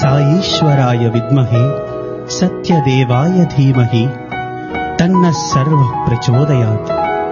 సాయీశ్వరాయ విద్మహే సత్యదేవాయ ధీమహి తన్న సర్వ ప్రచోదయాత్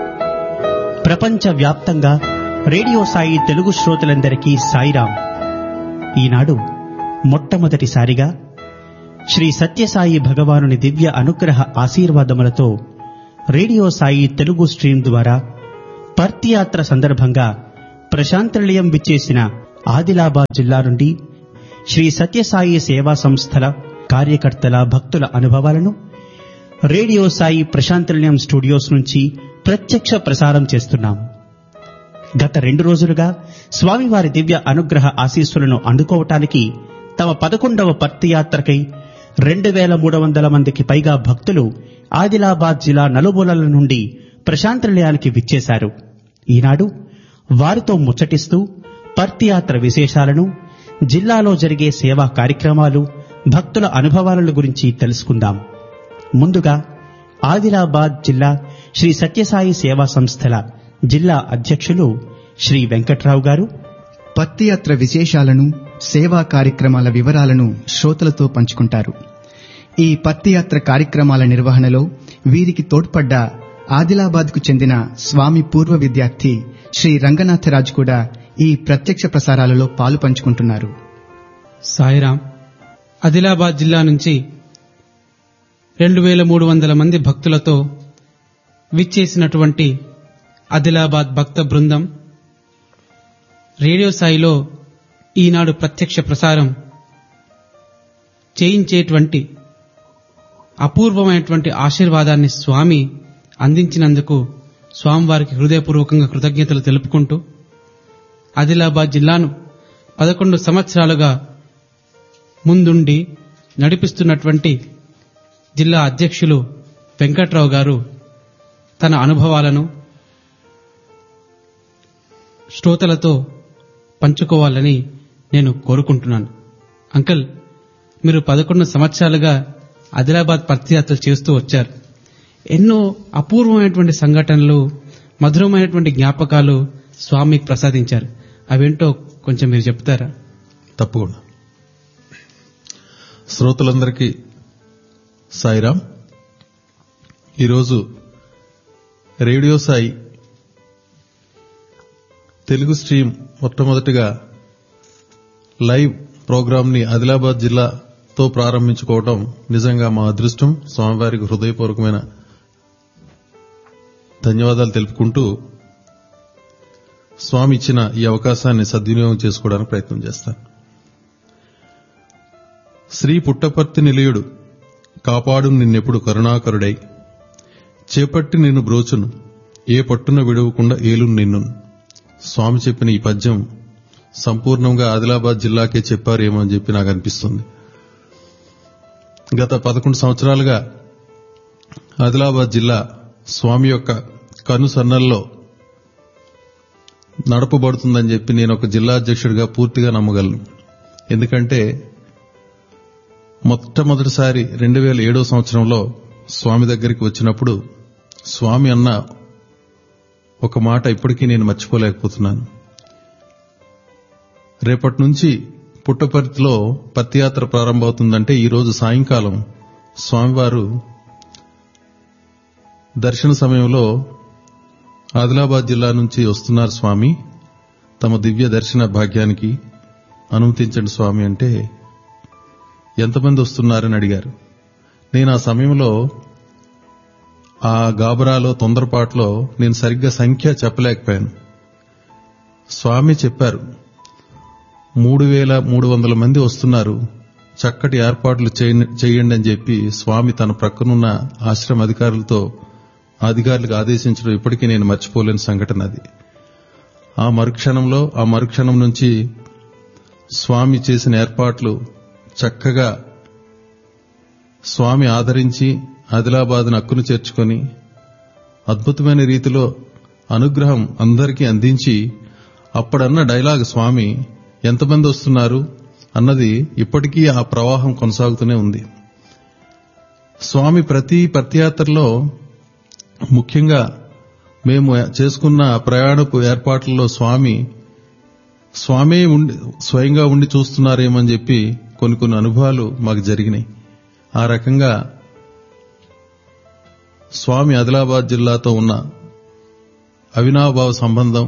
ప్రపంచ వ్యాప్తంగా రేడియో సాయి తెలుగు శ్రోతలందరికీ సాయిరాం ఈనాడు మొట్టమొదటిసారిగా శ్రీ సత్యసాయి భగవానుని దివ్య అనుగ్రహ ఆశీర్వాదములతో రేడియో సాయి తెలుగు స్ట్రీమ్ ద్వారా పర్తియాత్ర సందర్భంగా ప్రశాంతనిలయం విచ్చేసిన ఆదిలాబాద్ జిల్లా నుండి శ్రీ సత్యసాయి సేవా సంస్థల కార్యకర్తల భక్తుల అనుభవాలను రేడియో సాయి ప్రశాంతనిలయం స్టూడియోస్ నుంచి ప్రత్యక్ష ప్రసారం చేస్తున్నాం గత రెండు రోజులుగా స్వామివారి దివ్య అనుగ్రహ ఆశీస్సులను అందుకోవటానికి తమ పదకొండవ పర్తియాత్రకై రెండు వేల మూడు వందల మందికి పైగా భక్తులు ఆదిలాబాద్ జిల్లా నలుమూలల నుండి ప్రశాంత నిలయానికి విచ్చేశారు ఈనాడు వారితో ముచ్చటిస్తూ పర్తియాత్ర విశేషాలను జిల్లాలో జరిగే సేవా కార్యక్రమాలు భక్తుల అనుభవాలను గురించి తెలుసుకుందాం ముందుగా ఆదిలాబాద్ జిల్లా శ్రీ సత్యసాయి సేవా సంస్థల జిల్లా అధ్యక్షులు శ్రీ వెంకట్రావు గారు పత్తియాత్ర విశేషాలను సేవా కార్యక్రమాల వివరాలను శ్రోతలతో పంచుకుంటారు ఈ పత్తియాత్ర కార్యక్రమాల నిర్వహణలో వీరికి తోడ్పడ్డ ఆదిలాబాద్కు చెందిన స్వామి పూర్వ విద్యార్థి శ్రీ రంగనాథరాజు కూడా ఈ ప్రత్యక్ష ప్రసారాలలో పాలు పంచుకుంటున్నారు సాయిరాం ఆదిలాబాద్ జిల్లా నుంచి రెండు వేల మూడు వందల మంది భక్తులతో విచ్చేసినటువంటి ఆదిలాబాద్ భక్త బృందం రేడియో సాయిలో ఈనాడు ప్రత్యక్ష ప్రసారం చేయించేటువంటి అపూర్వమైనటువంటి ఆశీర్వాదాన్ని స్వామి అందించినందుకు స్వామివారికి హృదయపూర్వకంగా కృతజ్ఞతలు తెలుపుకుంటూ ఆదిలాబాద్ జిల్లాను పదకొండు సంవత్సరాలుగా ముందుండి నడిపిస్తున్నటువంటి జిల్లా అధ్యక్షులు వెంకట్రావు గారు తన అనుభవాలను శ్రోతలతో పంచుకోవాలని నేను కోరుకుంటున్నాను అంకల్ మీరు పదకొండు సంవత్సరాలుగా ఆదిలాబాద్ పర్తియాత్ర చేస్తూ వచ్చారు ఎన్నో అపూర్వమైనటువంటి సంఘటనలు మధురమైనటువంటి జ్ఞాపకాలు స్వామికి ప్రసాదించారు అవేంటో కొంచెం మీరు చెప్తారా తప్పకుండా శ్రోతలందరికీ సాయిరాం ఈరోజు రేడియో సాయి తెలుగు స్ట్రీమ్ మొట్టమొదటిగా లైవ్ ప్రోగ్రాంని ఆదిలాబాద్ జిల్లాతో ప్రారంభించుకోవడం నిజంగా మా అదృష్టం స్వామివారికి హృదయపూర్వకమైన ధన్యవాదాలు తెలుపుకుంటూ స్వామి ఇచ్చిన ఈ అవకాశాన్ని సద్వినియోగం చేసుకోవడానికి ప్రయత్నం చేస్తాను శ్రీ పుట్టపర్తి నిలయుడు కాపాడు నిన్నెప్పుడు కరుణాకరుడై చేపట్టి నిన్ను బ్రోచును ఏ పట్టున విడవకుండా ఏలు నిన్ను స్వామి చెప్పిన ఈ పద్యం సంపూర్ణంగా ఆదిలాబాద్ జిల్లాకే చెప్పారేమో అని చెప్పి నాకు అనిపిస్తుంది గత పదకొండు సంవత్సరాలుగా ఆదిలాబాద్ జిల్లా స్వామి యొక్క కనుసన్నల్లో నడపబడుతుందని చెప్పి నేను ఒక జిల్లా అధ్యక్షుడిగా పూర్తిగా నమ్మగలను ఎందుకంటే మొట్టమొదటిసారి రెండు వేల ఏడో సంవత్సరంలో స్వామి దగ్గరికి వచ్చినప్పుడు స్వామి అన్న ఒక మాట ఇప్పటికీ నేను మర్చిపోలేకపోతున్నాను రేపటి నుంచి పుట్టపర్తిలో పత్తియాత్ర ప్రారంభమవుతుందంటే ఈరోజు సాయంకాలం స్వామివారు దర్శన సమయంలో ఆదిలాబాద్ జిల్లా నుంచి వస్తున్నారు స్వామి తమ దివ్య దర్శన భాగ్యానికి అనుమతించండి స్వామి అంటే ఎంతమంది వస్తున్నారని అడిగారు నేను ఆ సమయంలో ఆ గాబరాలో తొందరపాటులో నేను సరిగ్గా సంఖ్య చెప్పలేకపోయాను స్వామి చెప్పారు మూడు వేల మూడు వందల మంది వస్తున్నారు చక్కటి ఏర్పాట్లు చేయండి అని చెప్పి స్వామి తన ప్రక్కనున్న ఆశ్రమ అధికారులతో అధికారులకు ఆదేశించడం ఇప్పటికీ నేను మర్చిపోలేని సంఘటన అది ఆ మరుక్షణంలో ఆ మరుక్షణం నుంచి స్వామి చేసిన ఏర్పాట్లు చక్కగా స్వామి ఆదరించి ఆదిలాబాద్ను అక్కును చేర్చుకొని అద్భుతమైన రీతిలో అనుగ్రహం అందరికీ అందించి అప్పుడన్న డైలాగ్ స్వామి ఎంతమంది వస్తున్నారు అన్నది ఇప్పటికీ ఆ ప్రవాహం కొనసాగుతూనే ఉంది స్వామి ప్రతి పత్యాత్రలో ముఖ్యంగా మేము చేసుకున్న ప్రయాణపు ఏర్పాట్లలో స్వామి స్వామే ఉండి స్వయంగా ఉండి చూస్తున్నారేమని చెప్పి కొన్ని కొన్ని అనుభవాలు మాకు జరిగినాయి ఆ రకంగా స్వామి ఆదిలాబాద్ జిల్లాతో ఉన్న అవినాభావ సంబంధం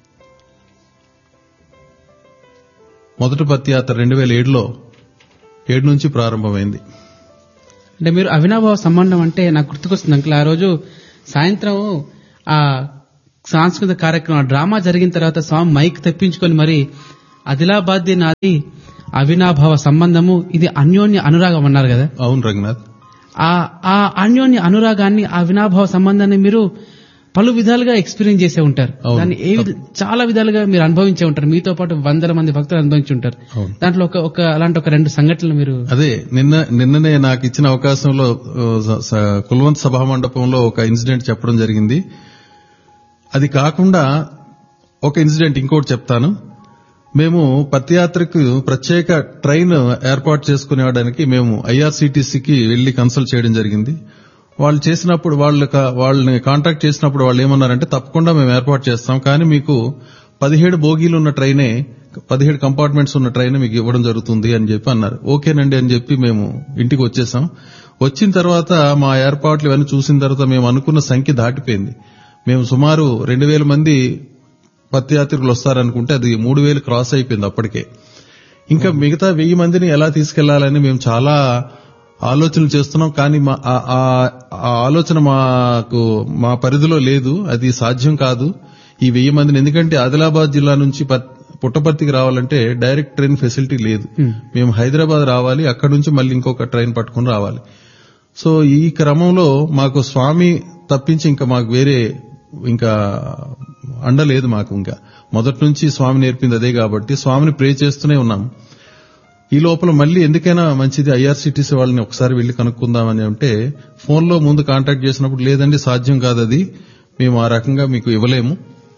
మొదటి పత్యాత్ర రెండు వేల ఏడులో ఏడు నుంచి ప్రారంభమైంది అంటే మీరు అవినాభావ సంబంధం అంటే నాకు గుర్తుకొస్తుంది అంకుల్ ఆ రోజు సాయంత్రం ఆ సాంస్కృతిక కార్యక్రమం డ్రామా జరిగిన తర్వాత స్వామి మైక్ తెప్పించుకొని మరి ఆదిలాబాద్ నాది అవినాభావ సంబంధము ఇది అన్యోన్య అనురాగం అన్నారు కదా అవును రంగనాథ్ ఆ ఆ అన్యోన్య అనురాగాన్ని ఆ వినాభావ సంబంధాన్ని మీరు పలు విధాలుగా ఎక్స్పీరియన్స్ చేసే ఉంటారు అవును. దాన్ని ఏ విధ చాలా విధాలుగా మీరు అనుభవించే ఉంటారు మీతో పాటు వందల మంది భక్తులు అనుభవించి ఉంటారు అవును. దాంట్లో ఒక ఒక అలాంటి ఒక రెండు సంఘటనలు మీరు అదే నిన్న నిన్ననే నాకు ఇచ్చిన అవకాశంలో ఆ, స- స- కుల్వంత్ సభా మండపంలో ఒక ఇన్సిడెంట్ చెప్పడం జరిగింది అది కాకుండా ఒక ఇన్సిడెంట్ ఇంకోటి చెప్తాను మేము పత్యాత్రకు ప్రత్యేక ట్రైన్ ఏర్పాటు చేసుకునేవాడానికి మేము ఐఆర్సీటీసీకి వెళ్లి కన్సల్ట్ చేయడం జరిగింది వాళ్ళు చేసినప్పుడు వాళ్ళు వాళ్ళని కాంటాక్ట్ చేసినప్పుడు వాళ్ళు ఏమన్నారంటే తప్పకుండా మేము ఏర్పాటు చేస్తాం కానీ మీకు పదిహేడు బోగీలు ఉన్న ట్రైనే పదిహేడు కంపార్ట్మెంట్స్ ఉన్న ట్రైన్ మీకు ఇవ్వడం జరుగుతుంది అని చెప్పి అన్నారు ఓకేనండి అని చెప్పి మేము ఇంటికి వచ్చేసాం వచ్చిన తర్వాత మా ఏర్పాట్లు ఇవన్నీ చూసిన తర్వాత మేము అనుకున్న సంఖ్య దాటిపోయింది మేము సుమారు రెండు వేల మంది పత్యాత్రికులు వస్తారనుకుంటే అది మూడు వేలు క్రాస్ అయిపోయింది అప్పటికే ఇంకా మిగతా వెయ్యి మందిని ఎలా తీసుకెళ్లాలని మేము చాలా ఆలోచనలు చేస్తున్నాం కానీ మా ఆ- ఆ- ఆ ఆలోచన మాకు మా పరిధిలో లేదు అది సాధ్యం కాదు ఈ వెయ్యి మందిని ఎందుకంటే ఆదిలాబాద్ జిల్లా నుంచి పత్- పుట్టపర్తికి రావాలంటే డైరెక్ట్ ట్రైన్ ఫెసిలిటీ లేదు మేము హైదరాబాద్ రావాలి అక్కడి నుంచి మళ్ళీ ఇంకొక ట్రైన్ పట్టుకుని రావాలి సో ఈ క్రమంలో మాకు స్వామి తప్పించి ఇంకా మాకు వేరే ఇంకా అండలేదు మాకు ఇంకా మొదటి నుంచి స్వామి నేర్పింది అదే కాబట్టి స్వామిని ప్రే చేస్తూనే ఉన్నాం ఈ లోపల మళ్ళీ ఎందుకైనా మంచిది ఐఆర్సీటీసీ వాళ్ళని ఒకసారి వెళ్లి కనుక్కుందామని అంటే ఫోన్లో ముందు కాంటాక్ట్ చేసినప్పుడు లేదండి సాధ్యం కాదు అది మేము ఆ రకంగా మీకు ఇవ్వలేము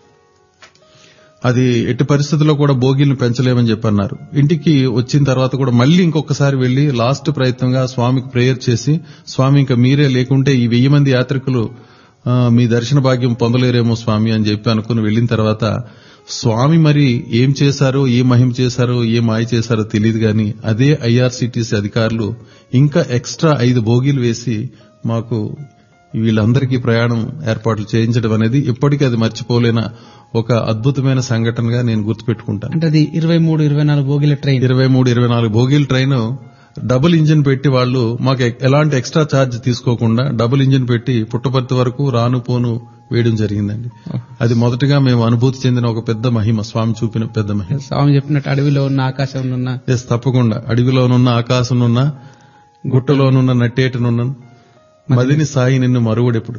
అది ఎట్టి పరిస్థితుల్లో కూడా బోగీలను పెంచలేమని చెప్పి అన్నారు ఇంటికి వచ్చిన తర్వాత కూడా మళ్ళీ ఇంకొకసారి వెళ్లి లాస్ట్ ప్రయత్నంగా స్వామికి ప్రేయర్ చేసి స్వామి ఇంకా మీరే లేకుంటే ఈ వెయ్యి మంది యాత్రికులు ఆ, మీ దర్శన భాగ్యం పొందలేరేమో స్వామి అని చెప్పి అనుకుని వెళ్లిన తర్వాత స్వామి మరి ఏం చేశారో ఏ మహిమ చేశారో ఏ మాయ చేశారో తెలియదు గాని అదే ఐఆర్సీటీసీ అధికారులు ఇంకా ఎక్స్ట్రా ఐదు బోగీలు వేసి మాకు వీళ్ళందరికీ ప్రయాణం ఏర్పాట్లు చేయించడం అనేది ఇప్పటికీ అది మర్చిపోలేన ఒక అద్భుతమైన సంఘటనగా నేను గుర్తుపెట్టుకుంటాను అంటే అది ఇరవై మూడు ఇరవై నాలుగు బోగిల ట్రైన్ ఇరవై మూడు ఇరవై నాలుగు బోగీల ట్రైన్ డబుల్ ఇంజిన్ పెట్టి వాళ్ళు మాకు ఎ- ఎలాంటి ఎక్స్ట్రా ఛార్జ్ తీసుకోకుండా డబుల్ ఇంజిన్ పెట్టి పుట్టపర్తి వరకు రాను పోను వేయడం జరిగిందండి అది మొదటగా మేము అనుభూతి చెందిన ఒక పెద్ద మహిమ స్వామి చూపిన పెద్ద మహిమ స్వామి చెప్పినట్టు అడవిలో ఉన్న ఆకాశంలో ఉన్న ఎస్ తప్పకుండా అడవిలోనున్న ఆకాశంనున్న గుట్టలోనున్న నట్టేటనున్న మదిని సాయి నిన్ను మరువడెప్పుడు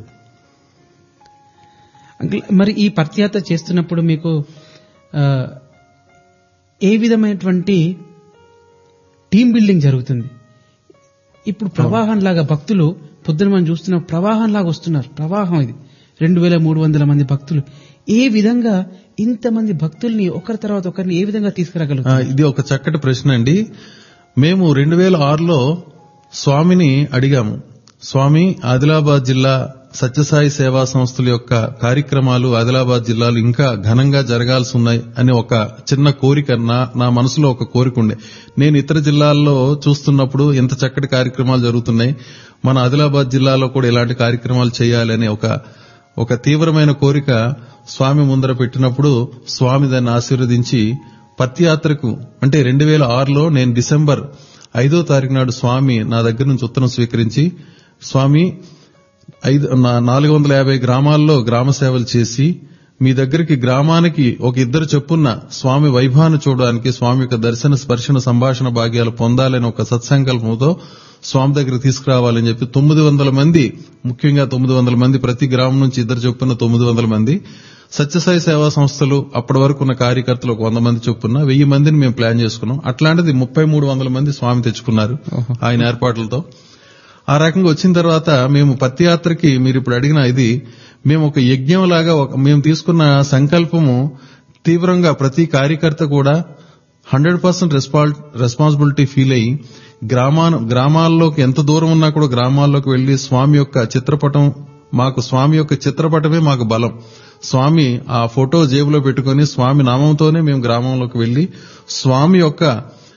అంకుల్, మరి ఈ పత్యాత్ర చేస్తున్నప్పుడు మీకు ఆ, ఏ విధమైనటువంటి టీం బిల్డింగ్ జరుగుతుంది ఇప్పుడు ప్రవాహం లాగా భక్తులు పొద్దున మనం చూస్తున్న ప్రవాహం లాగా వస్తున్నారు ప్రవాహం ఇది రెండు వేల మూడు వందల మంది భక్తులు ఏ విధంగా ఇంతమంది భక్తుల్ని ఒకరి తర్వాత ఒకరిని ఏ విధంగా ఆ, తీసుకురాగలుగుతారు ఇది ఒక చక్కటి ప్రశ్న అండి మేము రెండు వేల ఆరులో స్వామిని అడిగాము స్వామి ఆదిలాబాద్ జిల్లా సత్యసాయి సేవా సంస్థల యొక్క కార్యక్రమాలు ఆదిలాబాద్ జిల్లాలో ఇంకా ఘనంగా జరగాల్సి ఉన్నాయి అనే ఒక చిన్న కోరిక నా నా మనసులో ఒక కోరిక ఉండే నేను ఇతర జిల్లాల్లో చూస్తున్నప్పుడు ఎంత చక్కటి కార్యక్రమాలు జరుగుతున్నాయి మన ఆదిలాబాద్ జిల్లాలో కూడా ఇలాంటి కార్యక్రమాలు చేయాలనే ఒక ఒక తీవ్రమైన కోరిక స్వామి ముందర పెట్టినప్పుడు స్వామి దాన్ని ఆశీర్వదించి పత్యాత్రకు అంటే రెండు వేల ఆరులో నేను డిసెంబర్ ఐదో తారీఖు నాడు స్వామి నా దగ్గర నుంచి ఉత్తరం స్వీకరించి స్వామి ఐదు నా- నాలుగు వందల యాభై గ్రామాల్లో గ్రామ సేవలు చేసి మీ దగ్గరికి గ్రామానికి ఒక ఇద్దరు చెప్పున్న స్వామి వైభవాన్ని చూడడానికి స్వామి యొక్క దర్శన స్పర్శన సంభాషణ భాగ్యాలు పొందాలని ఒక సత్సంకల్పంతో స్వామి దగ్గర తీసుకురావాలని చెప్పి తొమ్మిది వందల మంది ముఖ్యంగా తొమ్మిది వందల మంది ప్రతి గ్రామం నుంచి ఇద్దరు చొప్పున తొమ్మిది వందల మంది సత్యసాయి సేవా సంస్థలు అప్పటి వరకు ఉన్న కార్యకర్తలు ఒక వంద మంది చొప్పున వెయ్యి మందిని మేము ప్లాన్ చేసుకున్నాం అట్లాంటిది ముప్పై మూడు వందల మంది స్వామి తెచ్చుకున్నారు ఆయన ఏర్పాట్లతో ఆ రకంగా వచ్చిన తర్వాత మేము పత్తి యాత్రకి మీరు ఇప్పుడు అడిగిన ఇది మేము ఒక యజ్ఞం లాగా ఒక- మేము తీసుకున్న సంకల్పము తీవ్రంగా ప్రతి కార్యకర్త కూడా హండ్రెడ్ పర్సెంట్ రెస్పాన్సిబిలిటీ ఫీల్ అయ్యి గ్రామాను గ్రామాల్లోకి ఎంత దూరం ఉన్నా కూడా గ్రామాల్లోకి వెళ్లి స్వామి యొక్క చిత్రపటం మాకు స్వామి యొక్క చిత్రపటమే మాకు బలం స్వామి ఆ ఫోటో జేబులో పెట్టుకొని స్వామి నామంతోనే మేము గ్రామంలోకి వెళ్లి స్వామి యొక్క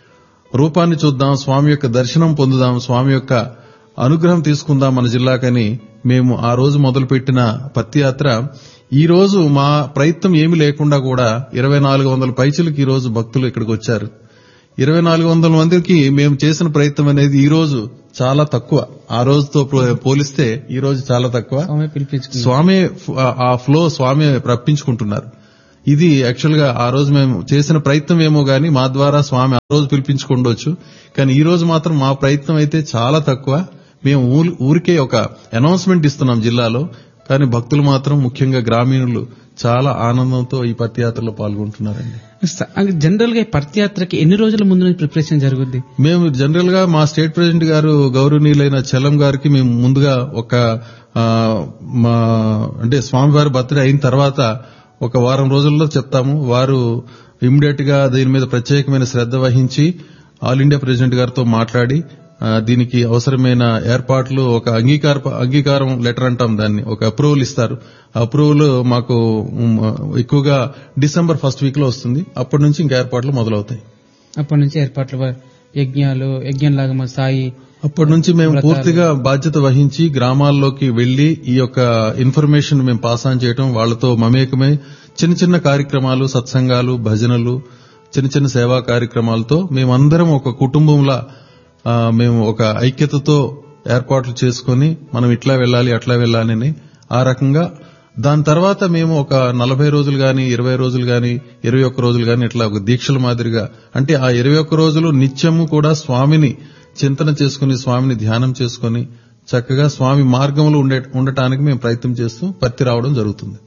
రూపాన్ని చూద్దాం స్వామి యొక్క దర్శనం పొందుదాం స్వామి యొక్క అనుగ్రహం తీసుకుందాం మన జిల్లాకని మేము ఆ రోజు మొదలుపెట్టిన పత్తి యాత్ర ఈ రోజు మా ప్రయత్నం ఏమీ లేకుండా కూడా ఇరవై నాలుగు వందల పైచులకు ఈ రోజు భక్తులు ఇక్కడికి వచ్చారు ఇరవై నాలుగు వందల మందికి మేము చేసిన ప్రయత్నం అనేది ఈ రోజు చాలా తక్కువ ఆ రోజుతో పో- పోలిస్తే ఈ రోజు చాలా తక్కువ స్వామి పిలిపించుకున్నారు స్వామి ఫ్- ఆ ఫ్లో స్వామి రప్పించుకుంటున్నారు ఇది యాక్చువల్ గా ఆ రోజు మేము చేసిన ప్రయత్నం ఏమో గానీ మా ద్వారా స్వామి ఆ రోజు పిలిపించుకుండొచ్చు కానీ ఈ రోజు మాత్రం మా ప్రయత్నం అయితే చాలా తక్కువ మేము ఊరి- ఊరికే ఒక అనౌన్స్మెంట్ ఇస్తున్నాం జిల్లాలో కానీ భక్తులు మాత్రం ముఖ్యంగా గ్రామీణులు చాలా ఆనందంతో ఈ పత్యాత్రలో పాల్గొంటున్నారండి స- జనరల్ గా ఈ పర్తియాత్రకి ఎన్ని రోజుల ముందు నుంచి ప్రిపరేషన్ జరుగుద్ది మేము జనరల్ గా మా స్టేట్ ప్రెసిడెంట్ గారు గౌరవనీయులైన చలం గారికి మేము ముందుగా ఒక ఆ, మా అంటే స్వామివారి బర్త్డే అయిన తర్వాత ఒక వారం రోజుల్లో చెప్తాము వారు ఇమ్మీడియట్ గా దీని మీద ప్రత్యేకమైన శ్రద్ధ వహించి ఆల్ ఇండియా ప్రెసిడెంట్ గారితో మాట్లాడి ఆ, దీనికి అవసరమైన ఏర్పాట్లు ఒక అంగీకార అంగీకారం లెటర్ అంటాం దాన్ని ఒక అప్రూవల్ ఇస్తారు అప్రూవల్ మాకు ఉమ్, ఎక్కువగా డిసెంబర్ ఫస్ట్ వీక్ లో వస్తుంది అప్పటి నుంచి ఇంకా ఏర్పాట్లు మొదలవుతాయి అప్పటి నుంచి ఏర్పాట్లు వ- యజ్ఞాలు యజ్ఞంలాగా మా సాయి అప్పటి నుంచి మేము వ్రతాలు. పూర్తిగా బాధ్యత వహించి గ్రామాల్లోకి వెళ్లి ఈ యొక్క ఇన్ఫర్మేషన్ మేము పాస్ ఆన్ చేయటం వాళ్ళతో మమేకమై చిన్న చిన్న కార్యక్రమాలు సత్సంగాలు భజనలు చిన్న చిన్న సేవా కార్యక్రమాలతో మేమందరం ఒక కుటుంబంలా ఆ, మేము ఒక ఐక్యతతో ఏర్పాట్లు చేసుకొని మనం ఇట్లా వెళ్ళాలి అట్లా వెళ్ళాలి అని ఆ రకంగా దాని తర్వాత మేము ఒక నలభై రోజులు గాని ఇరవై రోజులు గాని ఇరవై ఒక్క రోజులు గాని ఇట్లా ఒక దీక్షల మాదిరిగా అంటే ఆ ఇరవై ఒక్క రోజులు నిత్యము కూడా స్వామిని చింతన చేసుకుని స్వామిని ధ్యానం చేసుకుని చక్కగా స్వామి మార్గంలో ఉండే ఉండటానికి మేము ప్రయత్నం చేస్తూ పత్తి రావడం జరుగుతుంది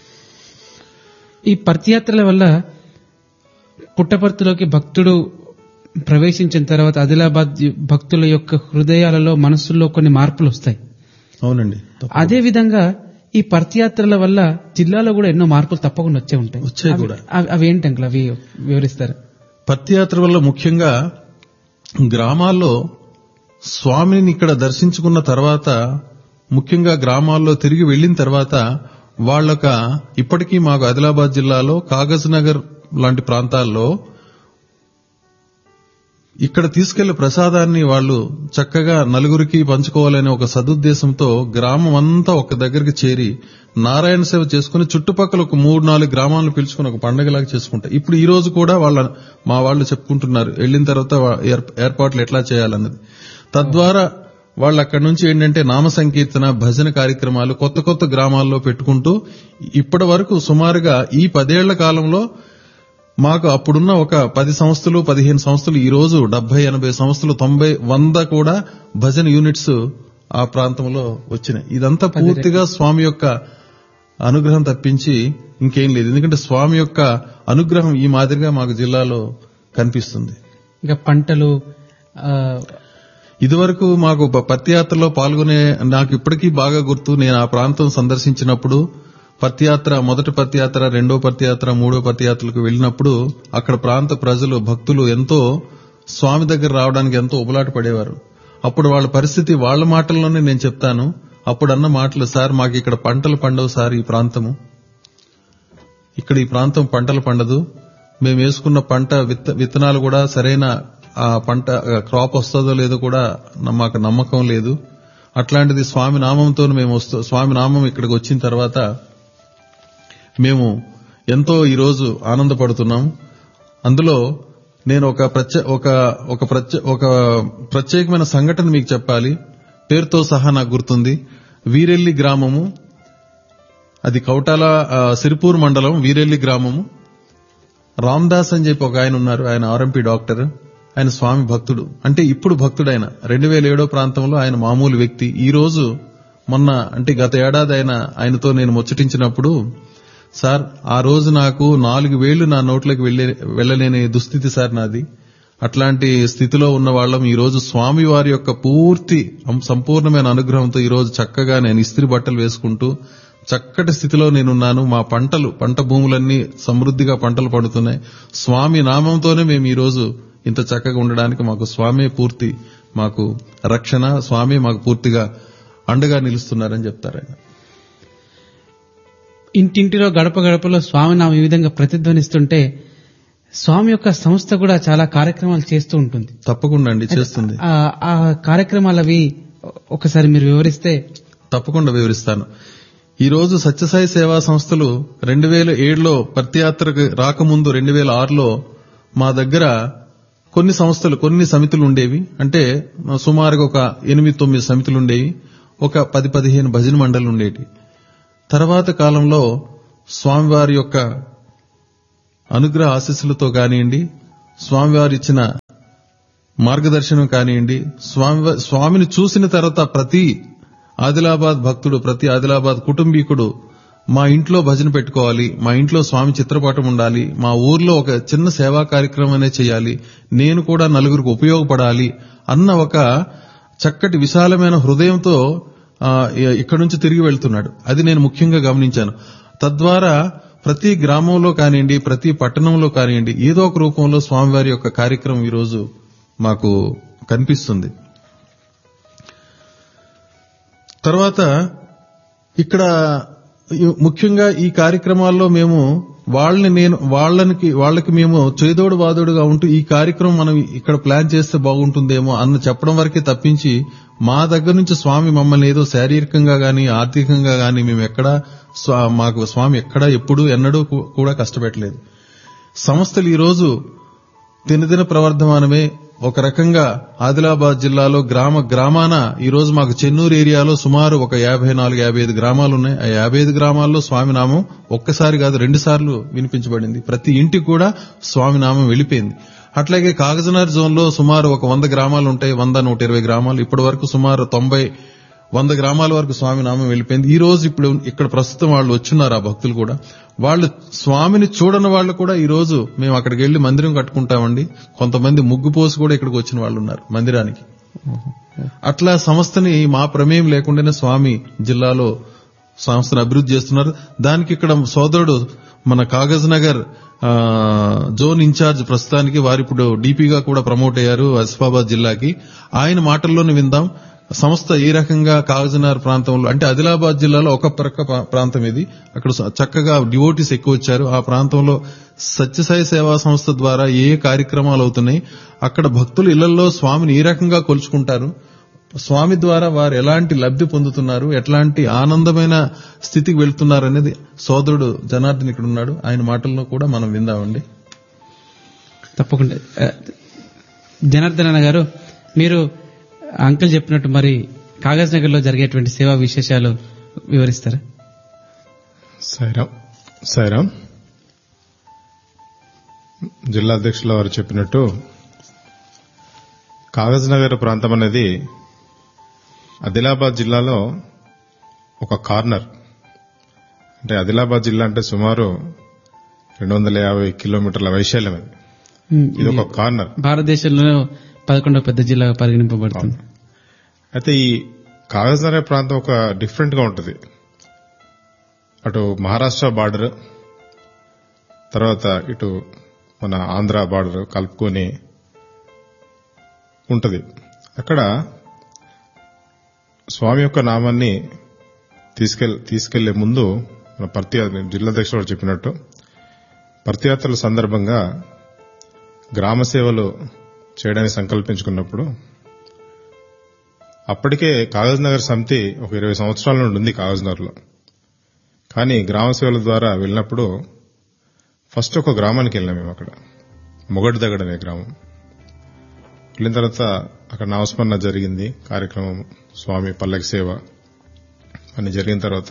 ఈ పర్తియాత్రల వల్ల పుట్టపర్తిలోకి భక్తుడు ప్రవేశించిన తర్వాత ఆదిలాబాద్ భక్తుల యొక్క హృదయాలలో మనస్సుల్లో కొన్ని మార్పులు వస్తాయి అవునండి అదే విధంగా ఈ పర్తియాత్రల వల్ల జిల్లాలో కూడా ఎన్నో మార్పులు తప్పకుండా వచ్చే ఉంటాయి వచ్చాయి అవి- కూడా. అవి- అవి ఏంటి అంకుల్ అవి వివరిస్తారు పత్తి యాత్ర వల్ల ముఖ్యంగా గ్రామాల్లో స్వామిని ఇక్కడ దర్శించుకున్న తర్వాత ముఖ్యంగా గ్రామాల్లో తిరిగి వెళ్లిన తర్వాత వాళ్ళక ఇప్పటికీ మాకు ఆదిలాబాద్ జిల్లాలో కాగజ్ నగర్ లాంటి ప్రాంతాల్లో ఇక్కడ తీసుకెళ్లే ప్రసాదాన్ని వాళ్ళు చక్కగా నలుగురికి పంచుకోవాలనే ఒక సదుద్దేశంతో గ్రామం అంతా ఒక దగ్గరికి చేరి నారాయణ సేవ చేసుకుని చుట్టుపక్కల ఒక మూడు నాలుగు గ్రామాలను పిలుచుకుని ఒక పండగలాగా చేసుకుంటారు ఇప్పుడు ఈ రోజు కూడా వాళ్ళ మా వాళ్ళు చెప్పుకుంటున్నారు వెళ్ళిన తర్వాత వా- ఏర్ప- ఏర్పాట్లు ఎట్లా చేయాలన్నది తద్వారా వాళ్ళు అక్కడి నుంచి ఏంటంటే నామ సంకీర్తన భజన కార్యక్రమాలు కొత్త కొత్త గ్రామాల్లో పెట్టుకుంటూ ఇప్పటి వరకు సుమారుగా ఈ పదేళ్ల కాలంలో మాకు అప్పుడున్న ఒక పది సంస్థలు పదిహేను సంస్థలు ఈ రోజు డెబ్బై ఎనభై సంస్థలు తొంభై వంద కూడా భజన యూనిట్స్ ఆ ప్రాంతంలో వచ్చినాయి ఇదంతా పూర్తిగా స్వామి యొక్క అనుగ్రహం తప్పించి ఇంకేం లేదు ఎందుకంటే స్వామి యొక్క అనుగ్రహం ఈ మాదిరిగా మాకు జిల్లాలో కనిపిస్తుంది ఇంకా పంటలు ఆ, ఇదివరకు మాకు ప- పత్తి యాత్రలో పాల్గొనే నాకు ఇప్పటికీ బాగా గుర్తు నేను ఆ ప్రాంతం సందర్శించినప్పుడు పత్తి యాత్ర మొదటి పత్తి యాత్ర రెండో పత్తి యాత్ర మూడో పత్తి యాత్రలకు వెళ్ళినప్పుడు అక్కడ ప్రాంత ప్రజలు భక్తులు ఎంతో స్వామి దగ్గర రావడానికి ఎంతో ఉబలాట పడేవారు అప్పుడు వాళ్ళ పరిస్థితి వాళ్ళ మాటల్లోనే నేను చెప్తాను అప్పుడు అన్న మాటలు సార్ మాకు ఇక్కడ పంటలు పండవు సార్ ఈ ప్రాంతము ఇక్కడ ఈ ప్రాంతం పంటలు పండదు మేము వేసుకున్న పంట విత్త విత్తనాలు కూడా సరైన ఆ పంట ఆ, క్రాప్ వస్తుందో లేదో కూడా న- మాకు నమ్మకం లేదు అట్లాంటిది స్వామి నామంతో మేము వస్తూ స్వామి నామం ఇక్కడికి వచ్చిన తర్వాత మేము ఎంతో ఈరోజు ఆనందపడుతున్నాం అందులో నేను ఒక ప్రత్యే ఒక ఒక ప్రత్యే ఒక ప్రత్యేకమైన సంఘటన మీకు చెప్పాలి పేరుతో సహా నాకు గుర్తుంది వీరెల్లి గ్రామము అది కౌటాల ఆ, సిరిపూర్ మండలం వీరెల్లి గ్రామము రామ్దాస్ అని చెప్పి ఒక ఆయన ఉన్నారు ఆయన ఆర్ఎంపీ డాక్టర్ ఆయన స్వామి భక్తుడు అంటే ఇప్పుడు భక్తుడు ఆయన రెండు వేల ఏడో ప్రాంతంలో ఆయన మామూలు వ్యక్తి ఈ రోజు మొన్న అంటే గత ఏడాది ఆయన ఆయనతో నేను ముచ్చటించినప్పుడు సార్ ఆ రోజు నాకు నాలుగు వేళ్లు నా నోట్లోకి వెళ్ళే వెళ్ళలేని దుస్థితి సార్ నాది అట్లాంటి స్థితిలో ఉన్న వాళ్ళం ఈ రోజు స్వామి వారి యొక్క పూర్తి అం- సంపూర్ణమైన అనుగ్రహంతో ఈ రోజు చక్కగా నేను ఇస్త్రీ బట్టలు వేసుకుంటూ చక్కటి స్థితిలో నేనున్నాను మా పంటలు పంట భూములన్నీ సమృద్ధిగా పంటలు పండుతున్నాయి స్వామి నామంతోనే మేము ఈ రోజు ఇంత చక్కగా ఉండడానికి మాకు స్వామి పూర్తి మాకు రక్షణ స్వామి మాకు పూర్తిగా అండగా నిలుస్తున్నారని చెప్తారు ఆయన ఇంటింటిలో గడప గడపలో స్వామి నామం ఈ విధంగా ప్రతిధ్వనిస్తుంటే స్వామి యొక్క సంస్థ కూడా చాలా కార్యక్రమాలు చేస్తూ ఉంటుంది తప్పకుండా అండి చేస్తుంది ఆ- ఆ కార్యక్రమాలు అవి ఒకసారి మీరు వివరిస్తే తప్పకుండా వివరిస్తాను ఈ రోజు సత్యసాయి సేవా సంస్థలు రెండు వేల ఏడులో పత్యాత్రకు రాకముందు రెండు వేల ఆరులో మా దగ్గర కొన్ని సంస్థలు కొన్ని సమితులు ఉండేవి అంటే సుమారుగా ఒక ఎనిమిది తొమ్మిది సమితులు ఉండేవి ఒక పది పదిహేను భజన మండలి ఉండేవి తర్వాత కాలంలో స్వామివారి యొక్క అనుగ్రహ ఆశీస్సులతో కానివ్వండి స్వామివారు ఇచ్చిన మార్గదర్శనం కానివ్వండి స్వామి స్వామిని చూసిన తర్వాత ప్రతి ఆదిలాబాద్ భక్తుడు ప్రతి ఆదిలాబాద్ కుటుంబీకుడు మా ఇంట్లో భజన పెట్టుకోవాలి మా ఇంట్లో స్వామి చిత్రపటం ఉండాలి మా ఊర్లో ఒక చిన్న సేవా కార్యక్రమం అనేది చేయాలి నేను కూడా నలుగురికి ఉపయోగపడాలి అన్న ఒక చక్కటి విశాలమైన హృదయంతో ఆ, ఇక్కడి నుంచి తిరిగి వెళ్తున్నాడు అది నేను ముఖ్యంగా గమనించాను తద్వారా ప్రతి గ్రామంలో కానివ్వండి ప్రతి పట్టణంలో కానివ్వండి ఏదో ఒక రూపంలో స్వామివారి యొక్క కార్యక్రమం ఈరోజు మాకు కనిపిస్తుంది తర్వాత ఇక్కడ ఈ- ముఖ్యంగా ఈ కార్యక్రమాల్లో మేము వాళ్ళని నేను వాళ్ళనికి వాళ్ళకి మేము చేదోడు వాదోడుగా ఉంటూ ఈ కార్యక్రమం మనం ఇక్కడ ప్లాన్ చేస్తే బాగుంటుందేమో అన్న చెప్పడం వరకే తప్పించి మా దగ్గర నుంచి స్వామి మమ్మల్ని ఏదో శారీరకంగా గాని ఆర్థికంగా గాని మేము ఎక్కడా స్వా- మాకు స్వామి ఎక్కడా ఎప్పుడు ఎన్నడూ కూ- కూడా కష్టపెట్టలేదు సంస్థలు ఈ రోజు దినదిన ప్రవర్ధమానమే ఒక రకంగా ఆదిలాబాద్ జిల్లాలో గ్రామ గ్రామాన ఈ రోజు మాకు చెన్నూరు ఏరియాలో సుమారు ఒక యాభై నాలుగు యాభై ఐదు గ్రామాలు ఉన్నాయి ఆ యాభై ఐదు గ్రామాల్లో స్వామినామం ఒక్కసారి కాదు రెండు సార్లు వినిపించబడింది ప్రతి ఇంటికి కూడా స్వామినామం వెళ్ళిపోయింది అట్లాగే కాగజనగర్ జోన్ లో సుమారు ఒక వంద గ్రామాలు ఉంటాయి వంద నూట ఇరవై గ్రామాలు ఇప్పటి వరకు సుమారు తొంభై వంద గ్రామాల వరకు స్వామి నామం వెళ్ళిపోయింది ఈ రోజు ఇప్పుడు ఇక్కడ ప్రస్తుతం వాళ్ళు వచ్చున్నారు ఆ భక్తులు కూడా వాళ్ళు స్వామిని చూడని వాళ్ళు కూడా ఈ రోజు మేము అక్కడికి వెళ్లి మందిరం కట్టుకుంటామండి కొంతమంది ముగ్గు పోసి కూడా ఇక్కడికి వచ్చిన వాళ్ళు ఉన్నారు మందిరానికి అట్లా సంస్థని మా ప్రమేయం లేకుండానే స్వామి జిల్లాలో సంస్థను అభివృద్ధి చేస్తున్నారు దానికి ఇక్కడ సోదరుడు మన కాగజ్ నగర్ ఆ, జోన్ ఇన్ఛార్జ్ ప్రస్తుతానికి వారు ఇప్పుడు డీపీగా కూడా ప్రమోట్ అయ్యారు ఆసిఫాబాద్ జిల్లాకి ఆయన మాటల్లోనే విందాం సంస్థ ఏ రకంగా కాగజనగర్ ప్రాంతంలో అంటే ఆదిలాబాద్ జిల్లాలో ఒక ప్రక్క ప్రా- ప్రాంతం ఇది అక్కడ స- చక్కగా డివోటీస్ ఎక్కువ వచ్చారు ఆ ప్రాంతంలో సత్యసాయి సేవా సంస్థ ద్వారా ఏ ఏ కార్యక్రమాలు అవుతున్నాయి అక్కడ భక్తులు ఇళ్లలో స్వామిని ఏ రకంగా కొలుచుకుంటారు స్వామి ద్వారా వారు ఎలాంటి లబ్ధి పొందుతున్నారు ఎట్లాంటి ఆనందమైన స్థితికి వెళ్తున్నారు అనేది సోదరుడు జనార్దన్ ఇక్కడ ఉన్నాడు ఆయన మాటల్లో కూడా మనం విందామండి తప్పకుండా ఆ, జనార్దన్ అన్న గారు మీరు అంకుల్ చెప్పినట్టు మరి కాగజ్ నగర్ లో జరిగేటువంటి సేవా విశేషాలు వివరిస్తారా సాయిరాం సాయిరాం జిల్లా అధ్యక్షుల వారు చెప్పినట్టు కాగజ్ నగర్ ప్రాంతం అనేది ఆదిలాబాద్ జిల్లాలో ఒక కార్నర్ అంటే ఆదిలాబాద్ జిల్లా అంటే సుమారు రెండు వందల యాభై కిలోమీటర్ల వైశాల్యం అది ఉమ్, ఇది ఒక కార్నర్ భారతదేశంలో పదకొండవ పెద్ద జిల్లాగా పరిగణింపబడుతుంది అయితే ఈ కాగజ్ నగర్ ప్రాంతం ఒక డిఫరెంట్ గా ఉంటుంది అటు మహారాష్ట్ర బార్డర్ తర్వాత ఇటు మన ఆంధ్ర బార్డర్ కలుపుకొని ఉంటది అక్కడ స్వామి యొక్క నామాన్ని తీసుకెళ్ తీసుకెళ్లే ముందు మన పర్తి జిల్లా అధ్యక్షుడు చెప్పినట్టు పర్తియాత్రల సందర్భంగా గ్రామ సేవలు చేయడానికి సంకల్పించుకున్నప్పుడు అప్పటికే కాగజ్ నగర్ సమితి ఒక ఇరవై సంవత్సరాల నుండి ఉంది కాగజ్ నగర్లో కానీ గ్రామ సేవల ద్వారా వెళ్ళినప్పుడు ఫస్ట్ ఒక గ్రామానికి వెళ్ళాం మేము అక్కడ మొగటి దగ్గడ అనే గ్రామం వెళ్ళిన తర్వాత అక్కడ నామస్మరణ జరిగింది కార్యక్రమం స్వామి పల్లకి సేవ అని జరిగిన తర్వాత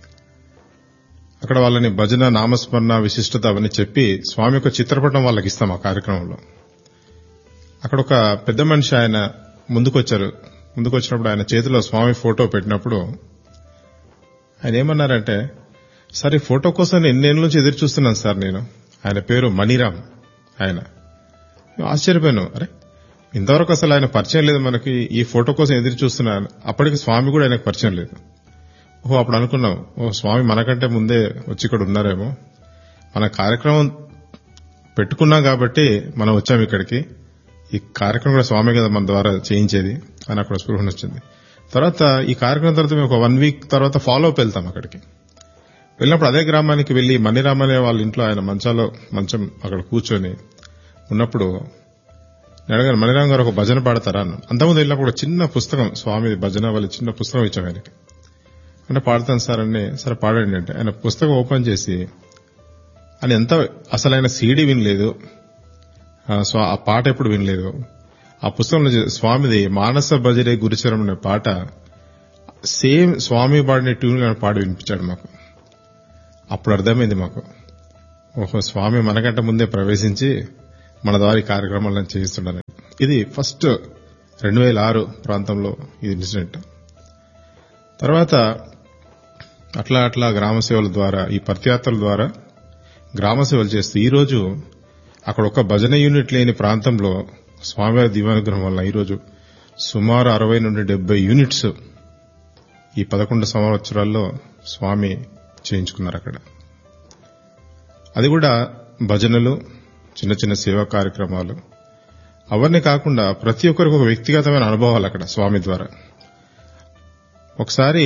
అక్కడ వాళ్ళని భజన నామస్మరణ విశిష్టత అవన్నీ చెప్పి స్వామి యొక్క చిత్రపటం వాళ్ళకి ఇస్తాం ఆ కార్యక్రమంలో అక్కడ ఒక పెద్ద మనిషి ఆయన ముందుకొచ్చారు ముందుకొచ్చినప్పుడు ఆయన చేతిలో స్వామి ఫోటో పెట్టినప్పుడు ఆయన ఏమన్నారంటే సార్ ఈ ఫోటో కోసం నేను ఎన్నేళ్ళ నుంచి ఎదురు చూస్తున్నాను సార్ నేను ఆయన పేరు మణిరామ్ ఆయన ఆశ్చర్యపోయాను అరే ఇంతవరకు అసలు ఆయన పరిచయం లేదు మనకి ఈ ఫోటో కోసం ఎదురు చూస్తున్నాను అప్పటికి స్వామి కూడా ఆయనకు పరిచయం లేదు ఓహో అప్పుడు అనుకున్నాం ఓ స్వామి మనకంటే ముందే వచ్చి ఇక్కడ ఉన్నారేమో మన కార్యక్రమం పెట్టుకున్నాం కాబట్టి మనం వచ్చాం ఇక్కడికి ఈ కార్యక్రమం కూడా స్వామి కదా మన ద్వారా చేయించేది అని అక్కడ స్పృహణ వచ్చింది తర్వాత ఈ కార్యక్రమం తర్వాత మేము ఒక వన్ వీక్ తర్వాత ఫాలో అప్ వెళ్తాం అక్కడికి వెళ్ళినప్పుడు అదే గ్రామానికి వెళ్లి మణిరామ్ అనే వాళ్ళ ఇంట్లో ఆయన మంచాలో మంచం అక్కడ కూర్చొని ఉన్నప్పుడు నేను అడిగాను మణిరామ్ గారు ఒక భజన పాడతారా అన్న అంతకుముందు వెళ్ళినప్పుడు ఒక చిన్న పుస్తకం స్వామి భజన వాళ్ళ చిన్న పుస్తకం ఇచ్చాం ఆయనకి అంటే పాడతాను సార్ అని సరే పాడండి అంటే ఆయన పుస్తకం ఓపెన్ చేసి ఆయన ఎంత అసలు ఆయన సీడీ వినలేదు ఆ, స్వా- ఆ పాట ఎప్పుడు వినలేదు ఆ పుస్తకంలో చే- స్వామిది మానస భజరే గురుచరం అనే పాట సేమ్ స్వామి పాడిన ట్యూన్ ఆయన పాడి వినిపించాడు మాకు అప్పుడు అర్థమైంది మాకు ఓహో స్వామి మనకంటే ముందే ప్రవేశించి మన ద్వారా ఈ కార్యక్రమాలను చేయిస్తున్నారని ఇది ఫస్ట్ రెండు వేల ఆరు ప్రాంతంలో ఇది ఇన్సిడెంట్ తర్వాత అట్లా అట్లా గ్రామ సేవల ద్వారా ఈ పర్తియాత్రల ద్వారా గ్రామ సేవలు చేస్తూ ఈ రోజు అక్కడ ఒక భజన యూనిట్ లేని ప్రాంతంలో స్వామివారి దివానుగ్రహం వల్ల ఈరోజు సుమారు అరవై నుండి డెబ్బై యూనిట్స్ ఈ పదకొండు సంవత్సరాల్లో స్వామి చేయించుకున్నారు అక్కడ అది కూడా భజనలు చిన్న చిన్న సేవా కార్యక్రమాలు అవన్నీ కాకుండా ప్రతి ఒక్కరికి ఒక వ్యక్తిగతమైన అనుభవాలు అక్కడ స్వామి ద్వారా ఒకసారి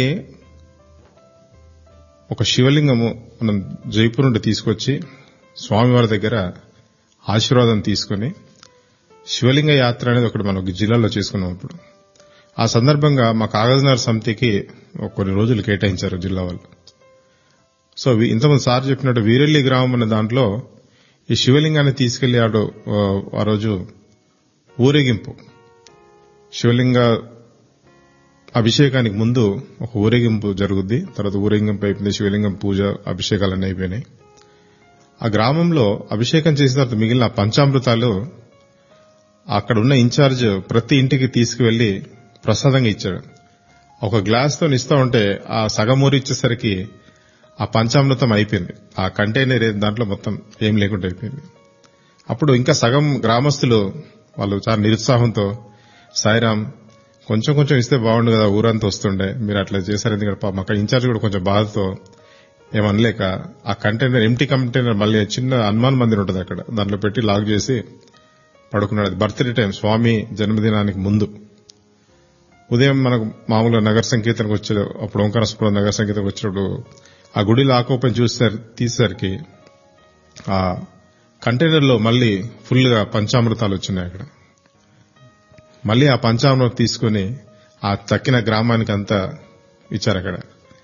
ఒక శివలింగము మనం జైపూర్ నుండి తీసుకొచ్చి స్వామివారి దగ్గర ఆశీర్వాదం తీసుకుని శివలింగ యాత్ర అనేది ఒకటి మనం ఒక జిల్లాలో చేసుకున్నాం ఇప్పుడు ఆ సందర్భంగా మా కాగజ్నగర్ సమితికి ఒక కొన్ని రోజులు కేటాయించారు జిల్లా వాళ్ళు సో వి- ఇంతకుముందు సార్ చెప్పినట్టు వీరెల్లి గ్రామం అనే దాంట్లో ఈ శివలింగాన్ని తీసుకెళ్లి ఆడు ఆ, ఆ రోజు ఊరేగింపు శివలింగ అభిషేకానికి ముందు ఒక ఊరేగింపు జరుగుద్ది తర్వాత ఊరేగింపు అయిపోయింది శివలింగం పూజ అభిషేకాలన్నీ అయిపోయినాయి ఆ గ్రామంలో అభిషేకం చేసిన తర్వాత మిగిలిన పంచామృతాలు అక్కడ ఉన్న ఇన్ఛార్జ్ ప్రతి ఇంటికి తీసుకువెళ్లి ప్రసాదంగా ఇచ్చాడు ఒక గ్లాస్ తో ఇస్తా ఉంటే ఆ సగం ఊరి ఇచ్చేసరికి ఆ పంచామృతం అయిపోయింది ఆ కంటైనర్ ఏ- దాంట్లో మొత్తం ఏం లేకుండా అయిపోయింది అప్పుడు ఇంకా సగం గ్రామస్తులు వాళ్ళు చాలా నిరుత్సాహంతో సాయిరామ్ కొంచెం కొంచెం ఇస్తే బాగుండు కదా ఊరంతా వస్తుండే మీరు అట్లా చేశారు ఎందుకంటే పాపం అక్కడ ఇన్ఛార్జ్ కూడా కొంచెం బాధతో ఏమనలేక ఆ కంటైనర్ ఎంటీ కంటైనర్ మళ్ళీ చిన్న హనుమాన్ మందిర్ ఉంటుంది అక్కడ దాంట్లో పెట్టి లాక్ చేసి పడుకున్నాడు అది బర్త్డే టైం స్వామి జన్మదినానికి ముందు ఉదయం మనకు మామూలుగా నగర సంకీర్తనకు వచ్చే అప్పుడు ఓంకారస్పురం నగర సంకీర్తనకు వచ్చినప్పుడు ఆ గుడి లాక్ ఓపెన్ చూసేసరి తీసేసరికి ఆ కంటైనర్ లో మళ్ళీ ఫుల్ గా పంచామృతాలు వచ్చినాయి అక్కడ మళ్ళీ ఆ పంచామృతం తీసుకుని ఆ తక్కిన గ్రామానికి అంతా ఇచ్చారు అక్కడ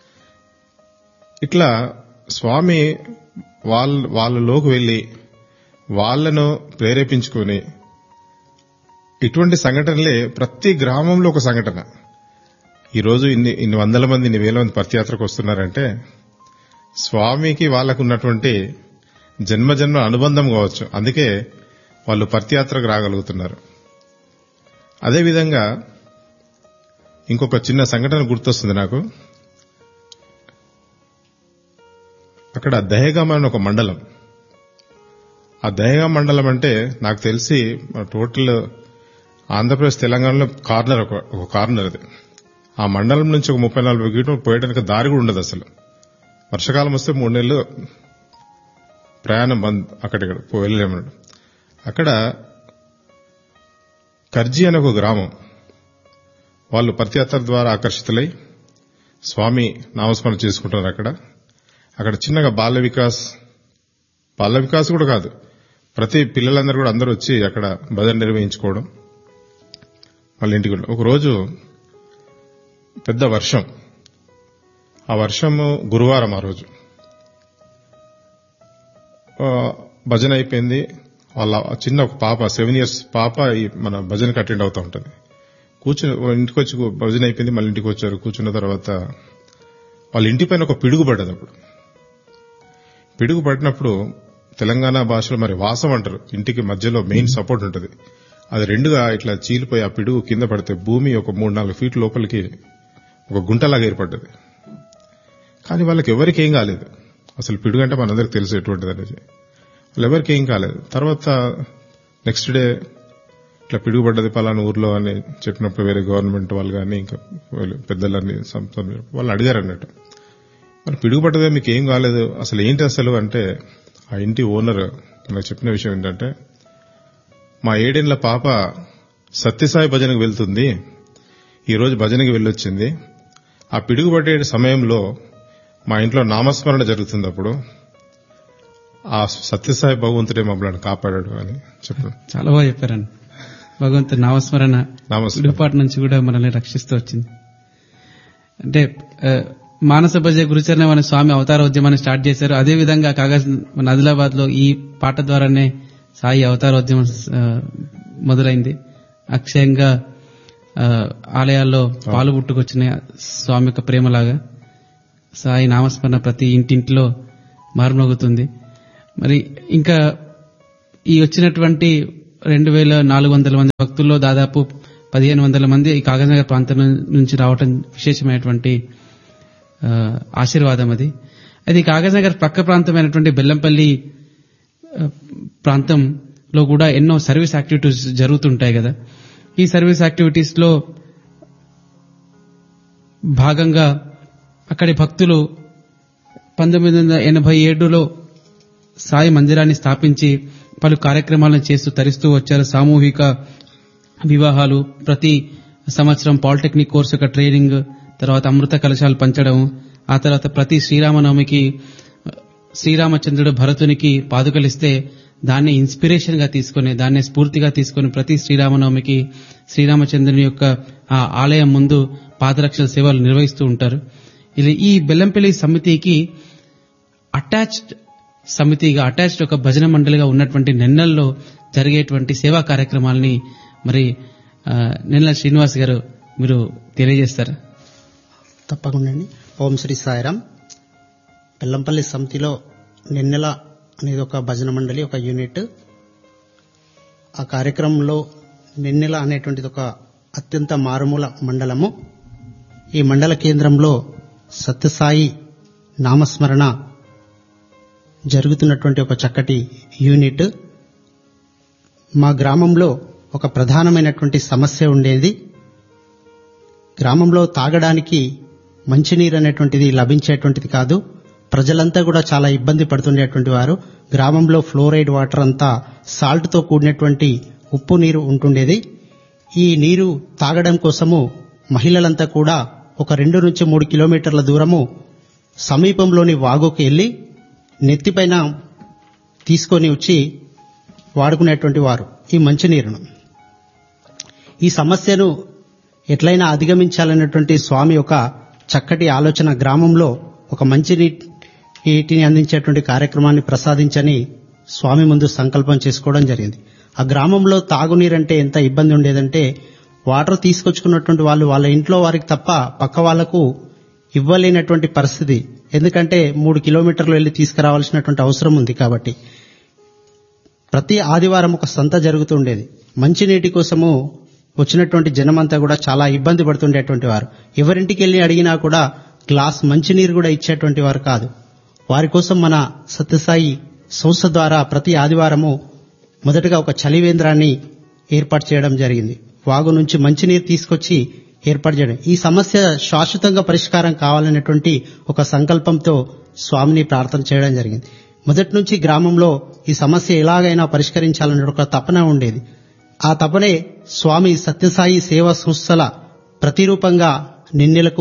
ఇట్లా స్వామి వాళ్ళ వాళ్ళలోకి వెళ్లి వాళ్లను ప్రేరేపించుకొని ఇటువంటి సంఘటనలే ప్రతి గ్రామంలో ఒక సంఘటన ఈ రోజు ఇన్ని ఇన్ని వందల మంది ఇన్ని వేల మంది పత్యాత్రకు వస్తున్నారంటే స్వామికి వాళ్ళకు ఉన్నటువంటి జన్మ జన్మ అనుబంధం కావచ్చు అందుకే వాళ్ళు పత్యాత్రకు రాగలుగుతున్నారు అదేవిధంగా ఇంకొక చిన్న సంఘటన గుర్తొస్తుంది నాకు అక్కడ దహేగామ అని ఒక మండలం ఆ దహేగామ మండలం అంటే నాకు తెలిసి టోటల్ ఆంధ్రప్రదేశ్ తెలంగాణలో కార్నర్ ఒక ఒక కార్నర్ అది ఆ మండలం నుంచి ఒక ముప్పై నలభై కిలోమీటర్లు పోయడానికి దారి కూడా ఉండదు అసలు వర్షాకాలం వస్తే మూడు నెలలు ప్రయాణం బంద్ అక్కడిక్కడ పో- వెళ్ళలేమన్నాడు అక్కడ కర్జీ అనే ఒక గ్రామం వాళ్ళు పత్యాత్ర ద్వారా ఆకర్షితులై స్వామి నామస్మరణ చేసుకుంటున్నారు అక్కడ అక్కడ చిన్నగా బాల వికాస్ బాల వికాస్ కూడా కాదు ప్రతి పిల్లలందరూ కూడా అందరూ వచ్చి అక్కడ భజన నిర్వహించుకోవడం వాళ్ళ ఇంటికి వెళ్ళి- ఒక రోజు పెద్ద వర్షం ఆ వర్షము గురువారం ఆ రోజు ఆ, భజన అయిపోయింది వాళ్ళ చిన్న ఒక పాప సెవెన్ ఇయర్స్ పాప ఈ మన భజనకి అటెండ్ అవుతూ ఉంటుంది కూర్చుని ఇంటికి వచ్చి భజన అయిపోయింది మళ్ళీ ఇంటికి వచ్చారు కూర్చున్న తర్వాత వాళ్ళ ఇంటి పైన ఒక పిడుగు పడ్డది అప్పుడు పిడుగు పడినప్పుడు తెలంగాణ భాషలో మరి వాసం అంటారు ఇంటికి మధ్యలో మెయిన్ సపోర్ట్ ఉంటుంది అది రెండుగా ఇట్లా చీలిపోయి ఆ పిడుగు కింద పడితే భూమి ఒక మూడు నాలుగు ఫీట్ లోపలికి ఒక గుంటలాగా ఏర్పడ్డది కానీ వాళ్ళకి ఎవరికి ఏం కాలేదు అసలు పిడుగు అంటే మనందరికి తెలుసు ఎటువంటిది అనేది వాళ్ళు ఎవరికి ఏం కాలేదు తర్వాత నెక్స్ట్ డే ఇట్లా పిడుగుపడ్డది పలానా ఊర్లో అని చెప్పినప్పుడు వేరే గవర్నమెంట్ వాళ్ళు కానీ ఇంకా వీళ్ళు పెద్దలని సంస్థ వాళ్ళు అడిగారు అన్నట్టు మరి పిడుగుపడ్డదే మీకు ఏం కాలేదు అసలు ఏంటి అసలు అంటే ఆ ఇంటి ఓనర్ నాకు చెప్పిన విషయం ఏంటంటే మా ఏడేళ్ల పాప సత్యసాయి భజనకు వెళ్తుంది ఈ రోజు భజనకి వెళ్ళొచ్చింది ఆ పిడుగుపడే సమయంలో మా ఇంట్లో నామస్మరణ జరుగుతుంది అప్పుడు ఆ సత్యసాయి భగవంతుడే మమ్మల్ని కాపాడాడు అని చెప్పారు చాలా బాగా చెప్పారండి భగవంతుని నామస్మరణ నామస్మరణ ఇడుపాటి నుంచి కూడా మనల్ని రక్షిస్తూ వచ్చింది అంటే ఆ, మానస భజ గురుచరణ మన స్వామి అవతార ఉద్యమాన్ని స్టార్ట్ చేశారు అదే విధంగా కాగా మన ఆదిలాబాద్ లో ఈ పాట ద్వారానే సాయి అవతార ఉద్యమం ఆ, మొదలైంది అక్షయంగా ఆ, ఆలయాల్లో పాలు పుట్టుకొచ్చిన స్వామి యొక్క ప్రేమలాగా సాయి నామస్మరణ ప్రతి ఇంటింటిలో మారుమోగుతుంది మరి ఇంకా ఈ వచ్చినటువంటి రెండు వేల నాలుగు వందల మంది భక్తుల్లో దాదాపు పదిహేను వందల మంది ఈ కాగజ్నగర్ ప్రాంతం నుంచి రావటం విశేషమైనటువంటి ఆ, ఆశీర్వాదం అది అది కాగజ్నగర్ పక్క ప్రాంతమైనటువంటి బెల్లంపల్లి ఆ, ప్రాంతంలో కూడా ఎన్నో సర్వీస్ యాక్టివిటీస్ జరుగుతుంటాయి కదా ఈ సర్వీస్ యాక్టివిటీస్ లో భాగంగా అక్కడి భక్తులు పంతొమ్మిది వందల ఎనభై ఏడులో సాయి మందిరాన్ని స్థాపించి పలు కార్యక్రమాలను చేస్తూ తరిస్తూ వచ్చారు సామూహిక వివాహాలు ప్రతి సంవత్సరం పాలిటెక్నిక్ కోర్సు యొక్క ట్రైనింగ్ తర్వాత అమృత కలశాలు పంచడం ఆ తర్వాత ప్రతి శ్రీరామనవమికి శ్రీరామచంద్రుడు భరతునికి పాదుకలిస్తే దాన్ని ఇన్స్పిరేషన్ గా తీసుకుని దాన్ని స్ఫూర్తిగా తీసుకుని ప్రతి శ్రీరామనవమికి శ్రీరామచంద్రుని యొక్క ఆ ఆలయం ముందు పాదరక్షల సేవలు నిర్వహిస్తూ ఉంటారు ఇది ఈ బెల్లంపల్లి సమితికి అటాచ్డ్ సమితిగా అటాచ్డ్ ఒక భజన మండలిగా ఉన్నటువంటి నెన్నల్లో జరిగేటువంటి సేవా కార్యక్రమాలని మరి ఆ, నెన్నల శ్రీనివాస్ గారు మీరు తెలియజేస్తారా తప్పకుండా అండి ఓం శ్రీ సాయిరామ్ బెల్లంపల్లి సమితిలో నిన్నెల అనేది ఒక భజన మండలి ఒక యూనిట్ ఆ కార్యక్రమంలో నిన్నెల అనేటువంటిది ఒక అత్యంత మారుమూల మండలము ఈ మండల కేంద్రంలో సత్యసాయి నామస్మరణ జరుగుతున్నటువంటి ఒక చక్కటి యూనిట్ మా గ్రామంలో ఒక ప్రధానమైనటువంటి సమస్య ఉండేది గ్రామంలో తాగడానికి మంచినీరు అనేటువంటిది లభించేటువంటిది కాదు ప్రజలంతా కూడా చాలా ఇబ్బంది పడుతుండేటువంటి వారు గ్రామంలో ఫ్లోరైడ్ వాటర్ అంతా సాల్ట్ తో కూడినటువంటి ఉప్పు నీరు ఉంటుండేది ఈ నీరు తాగడం కోసము మహిళలంతా కూడా ఒక రెండు నుంచి మూడు కిలోమీటర్ల దూరము సమీపంలోని వాగుకి వెళ్లి నెత్తిపైన తీసుకొని వచ్చి వాడుకునేటువంటి వారు ఈ మంచినీరును ఈ సమస్యను ఎట్లయినా అధిగమించాలనేటువంటి స్వామి ఒక చక్కటి ఆలోచన గ్రామంలో ఒక మంచి నీటిని అందించేటువంటి కార్యక్రమాన్ని ప్రసాదించని స్వామి ముందు సంకల్పం చేసుకోవడం జరిగింది ఆ గ్రామంలో తాగునీరంటే ఎంత ఇబ్బంది ఉండేదంటే వాటర్ తీసుకొచ్చుకున్నటువంటి వాళ్ళు వాళ్ళ ఇంట్లో వారికి తప్ప పక్క వాళ్లకు ఇవ్వలేనటువంటి పరిస్థితి ఎందుకంటే మూడు కిలోమీటర్లు వెళ్లి తీసుకురావాల్సినటువంటి అవసరం ఉంది కాబట్టి ప్రతి ఆదివారం ఒక సంత జరుగుతుండేది మంచినీటి కోసము వచ్చినటువంటి జనమంతా కూడా చాలా ఇబ్బంది పడుతుండేటువంటి వారు ఎవరింటికి వెళ్ళి అడిగినా కూడా గ్లాస్ మంచినీరు కూడా ఇచ్చేటువంటి వారు కాదు వారి కోసం మన సత్యసాయి సంస్థ ద్వారా ప్రతి ఆదివారము మొదటగా ఒక చలివేంద్రాన్ని ఏర్పాటు చేయడం జరిగింది వాగు నుంచి మంచినీరు తీసుకొచ్చి ఏర్పాటు చేయడం ఈ సమస్య శాశ్వతంగా పరిష్కారం కావాలనేటువంటి ఒక సంకల్పంతో స్వామిని ప్రార్థన చేయడం జరిగింది మొదటి నుంచి గ్రామంలో ఈ సమస్య ఎలాగైనా పరిష్కరించాలనే ఒక తపన ఉండేది ఆ తపనే స్వామి సత్యసాయి సేవా సంస్థల ప్రతిరూపంగా నిన్నెలకు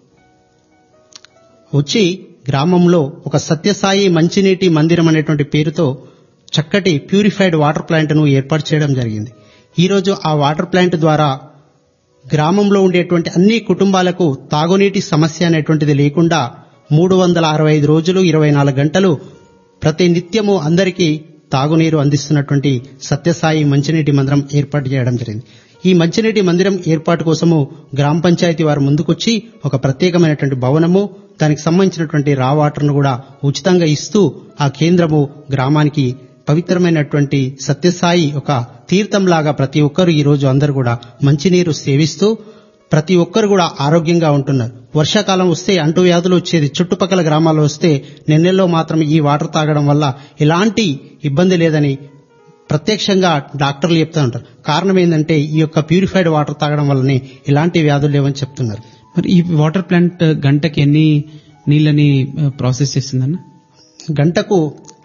వచ్చి గ్రామంలో ఒక సత్యసాయి మంచినీటి మందిరం అనేటువంటి పేరుతో చక్కటి ప్యూరిఫైడ్ వాటర్ ప్లాంట్ ను ఏర్పాటు చేయడం జరిగింది ఈ రోజు ఆ వాటర్ ప్లాంట్ ద్వారా గ్రామంలో ఉండేటువంటి అన్ని కుటుంబాలకు తాగునీటి సమస్య అనేటువంటిది లేకుండా మూడు వందల అరవై ఐదు రోజులు ఇరవై నాలుగు గంటలు ప్రతి నిత్యము అందరికీ తాగునీరు అందిస్తున్నటువంటి సత్యసాయి మంచినీటి మందిరం ఏర్పాటు చేయడం జరిగింది ఈ మంచినీటి మందిరం ఏర్పాటు కోసము గ్రామ పంచాయతీ వారు ముందుకొచ్చి ఒక ప్రత్యేకమైనటువంటి భవనము దానికి సంబంధించినటువంటి రా వాటర్ను కూడా ఉచితంగా ఇస్తూ ఆ కేంద్రము గ్రామానికి పవిత్రమైనటువంటి సత్యసాయి ఒక తీర్థంలాగా ప్రతి ఒక్కరు ఈ రోజు అందరూ కూడా మంచినీరు సేవిస్తూ ప్రతి ఒక్కరు కూడా ఆరోగ్యంగా ఉంటున్నారు వర్షాకాలం వస్తే అంటు వ్యాధులు వచ్చేది చుట్టుపక్కల గ్రామాల్లో వస్తే నెన్నెల్లో మాత్రం ఈ వాటర్ తాగడం వల్ల ఎలాంటి ఇబ్బంది లేదని ప్రత్యక్షంగా డాక్టర్లు చెప్తూ ఉంటారు కారణం ఏంటంటే ఈ యొక్క ప్యూరిఫైడ్ వాటర్ తాగడం వల్లనే ఎలాంటి వ్యాధులు లేవని చెప్తున్నారు మరి ఈ వాటర్ ప్లాంట్ గంటకి ఎన్ని నీళ్ళని ప్రాసెస్ చేస్తుందన్న గంటకు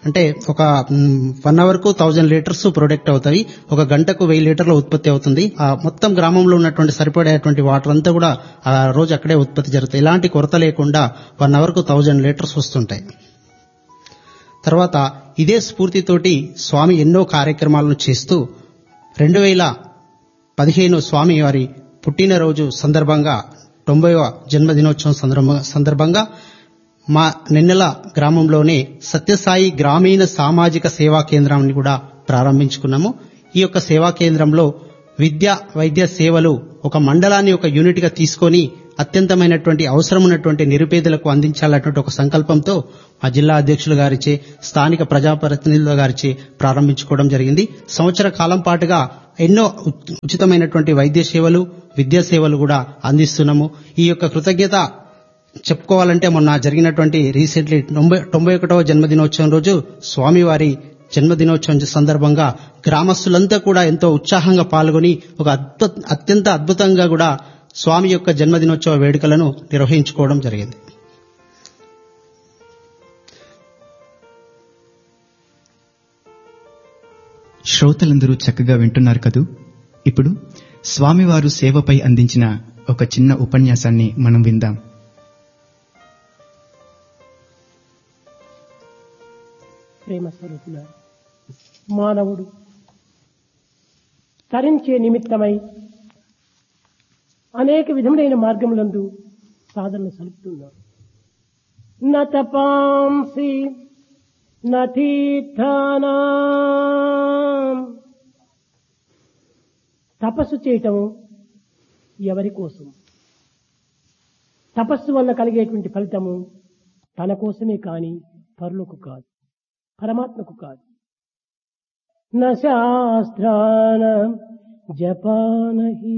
అంటే ఒక వన్ అవర్ కు థౌజండ్ లీటర్స్ ప్రొడక్ట్ అవుతాయి ఒక గంటకు వెయ్యి లీటర్ల ఉత్పత్తి అవుతుంది ఆ మొత్తం గ్రామంలో ఉన్నటువంటి సరిపడేటువంటి వాటర్ అంతా కూడా ఆ రోజు అక్కడే ఉత్పత్తి జరుగుతాయి ఎలాంటి కొరత లేకుండా వన్ అవర్ కు థౌజండ్ లీటర్స్ వస్తుంటాయి తర్వాత ఇదే స్ఫూర్తితోటి స్వామి ఎన్నో కార్యక్రమాలను చేస్తూ రెండు వేల పదిహేను స్వామి వారి పుట్టినరోజు సందర్భంగా తొంభైవ జన్మదినోత్సవం సందర్భ- సందర్భంగా మా నిన్నెల గ్రామంలోనే సత్యసాయి గ్రామీణ సామాజిక సేవా కేంద్రాన్ని కూడా ప్రారంభించుకున్నాము ఈ యొక్క సేవా కేంద్రంలో విద్య వైద్య సేవలు ఒక మండలాన్ని ఒక యూనిట్ గా తీసుకొని అత్యంతమైనటువంటి అవసరం ఉన్నటువంటి నిరుపేదలకు అందించాలన్నటువంటి ఒక సంకల్పంతో మా జిల్లా అధ్యక్షులు గారిచే స్థానిక ప్రజాప్రతినిధుల గారిచే ప్రారంభించుకోవడం జరిగింది సంవత్సర కాలం పాటుగా ఎన్నో ఉచ్- ఉచితమైనటువంటి వైద్య సేవలు విద్యా సేవలు కూడా అందిస్తున్నాము ఈ యొక్క కృతజ్ఞత చెప్పుకోవాలంటే మొన్న జరిగినటువంటి రీసెంట్లీ తొంభై తొంభై ఒకటవ జన్మదినోత్సవం రోజు స్వామివారి జన్మదినోత్సవం సందర్భంగా గ్రామస్తులంతా కూడా ఎంతో ఉత్సాహంగా పాల్గొని ఒక అద్భుత అత్యంత అద్భుతంగా కూడా స్వామి యొక్క జన్మదినోత్సవ వేడుకలను నిర్వహించుకోవడం జరిగింది శ్రోతలందరూ చక్కగా వింటున్నారు కదూ ఇప్పుడు స్వామివారు సేవపై అందించిన ఒక చిన్న ఉపన్యాసాన్ని మనం విందాం ప్రేమ స్వరూపుల మానవుడు తరించే నిమిత్తమై అనేక విధములైన మార్గములందు సాధనలు సలుపుతున్నాడు న తపాంసి నీర్థానా తపస్సు చేయటము ఎవరి కోసం తపస్సు వల్ల కలిగేటువంటి ఫలితము తన కోసమే కాని పరులకు కాదు పరమాత్మకు కాదు న శాస్త్రాన జపానహి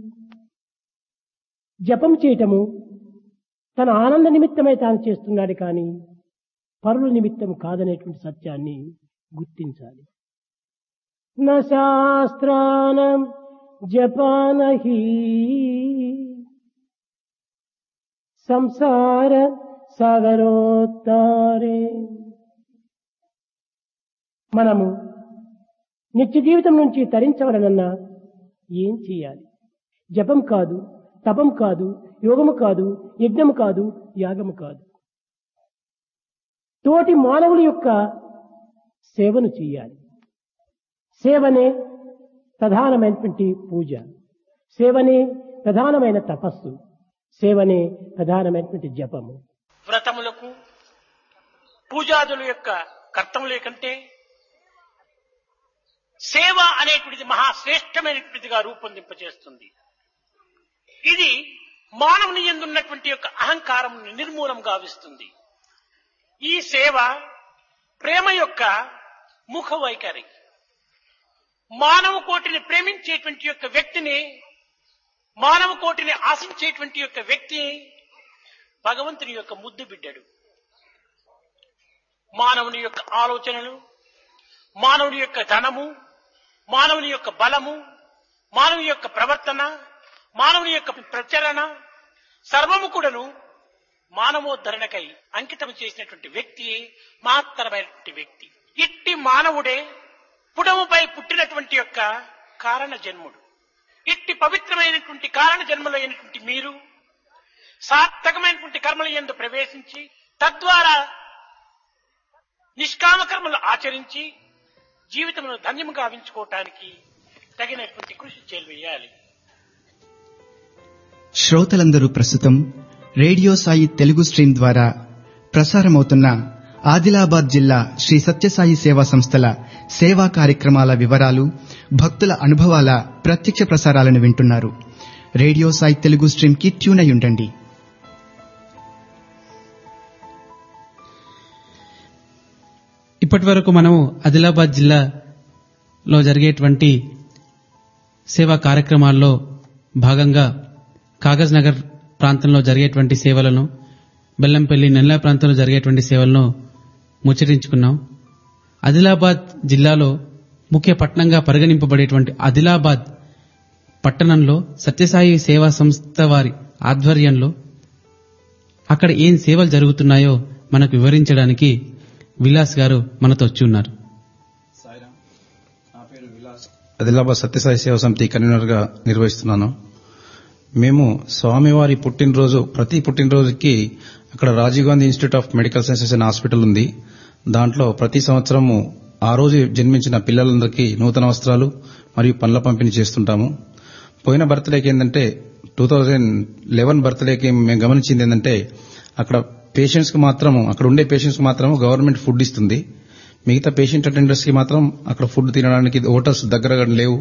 జపం చేయటము తన ఆనంద నిమిత్తమై తాను చేస్తున్నాడు కానీ పరుల నిమిత్తం కాదనేటువంటి సత్యాన్ని గుర్తించాలి న శాస్త్రాన జపానహి సంసార సాగరోత్తారే మనము నిత్య జీవితం నుంచి తరించవలనన్నా ఏం చేయాలి జపం కాదు తపం కాదు యోగము కాదు యజ్ఞము కాదు యాగము కాదు తోటి మానవుల యొక్క సేవను చేయాలి సేవనే ప్రధానమైనటువంటి పూజ సేవనే ప్రధానమైన తపస్సు సేవనే ప్రధానమైనటువంటి జపము వ్రతములకు పూజాదుల యొక్క కర్తముల కంటే సేవ అనేటువంటిది మహాశ్రేష్టమైనటువంటిదిగా రూపొందింపచేస్తుంది ఇది మానవుని ఎందున్నటువంటి యొక్క అహంకారం నిర్మూలం గావిస్తుంది ఈ సేవ ప్రేమ యొక్క ముఖ వైఖరి మానవ కోటిని ప్రేమించేటువంటి యొక్క వ్యక్తిని మానవ కోటిని ఆశించేటువంటి యొక్క వ్యక్తి భగవంతుని యొక్క ముద్దు బిడ్డడు మానవుని యొక్క ఆలోచనలు మానవుని యొక్క ధనము మానవుని యొక్క బలము మానవుని యొక్క ప్రవర్తన మానవుని యొక్క ప్రచరణ సర్వము కూడాను మానవోద్ధరణకై అంకితం చేసినటువంటి వ్యక్తి మహత్తరమైనటువంటి వ్యక్తి ఇట్టి మానవుడే పుడముపై పుట్టినటువంటి యొక్క కారణ జన్ముడు ఇట్టి పవిత్రమైనటువంటి కారణ జన్మలైనటువంటి మీరు సార్థకమైనటువంటి కర్మల ఎందు ప్రవేశించి తద్వారా నిష్కామ కర్మలు ఆచరించి జీవితమును ధన్యము గావించుకోవటానికి తగినటువంటి కృషి చేయాలి శ్రోతలందరూ ప్రస్తుతం రేడియో సాయి తెలుగు స్ట్రీమ్ ద్వారా ప్రసారమవుతున్న ఆదిలాబాద్ జిల్లా శ్రీ సత్యసాయి సేవా సంస్థల సేవా కార్యక్రమాల వివరాలు భక్తుల అనుభవాల ప్రత్యక్ష ప్రసారాలను వింటున్నారు రేడియో సాయి తెలుగు స్ట్రీమ్ కి ట్యూన్ అయి ఉండండి ఇప్పటి వరకు మనము ఆదిలాబాద్ జిల్లాలో జరిగేటువంటి సేవా కార్యక్రమాల్లో భాగంగా కాగజ్ నగర్ ప్రాంతంలో జరిగేటువంటి సేవలను బెల్లంపల్లి నెల్లా ప్రాంతంలో జరిగేటువంటి సేవలను ముచ్చరించుకున్నాం ఆదిలాబాద్ జిల్లాలో ముఖ్య పట్టణంగా పరిగణింపబడేటువంటి ఆదిలాబాద్ పట్టణంలో సత్యసాయి సేవా సంస్థ వారి ఆధ్వర్యంలో అక్కడ ఏం సేవలు జరుగుతున్నాయో మనకు వివరించడానికి విలాస్ గారు మనతో వచ్చి ఉన్నారు ఆదిలాబాద్ సత్యసాయి సేవ సమితి కన్వీనర్ గా నిర్వహిస్తున్నాను మేము స్వామివారి పుట్టినరోజు ప్రతి పుట్టినరోజుకి అక్కడ Rajiv Gandhi institute of medical sciences అనే హాస్పిటల్ ఉంది దాంట్లో ప్రతి సంవత్సరము ఆ రోజు జన్మించిన పిల్లలందరికీ నూతన వస్త్రాలు మరియు పండ్ల పంపిణీ చేస్తుంటాము పోయిన బర్త్డేకి ఏంటంటే టూ థౌజండ్ లెవెన్ బర్త్డేకి మేము గమనించింది ఏంటంటే అక్కడ పేషెంట్స్ కి మాత్రం అక్కడ ఉండే పేషెంట్స్ కి మాత్రం గవర్నమెంట్ ఫుడ్ ఇస్తుంది మిగతా పేషెంట్ అటెండర్స్ కి మాత్రం అక్కడ ఫుడ్ తినడానికి హోటల్స్ దగ్గరగా లేవు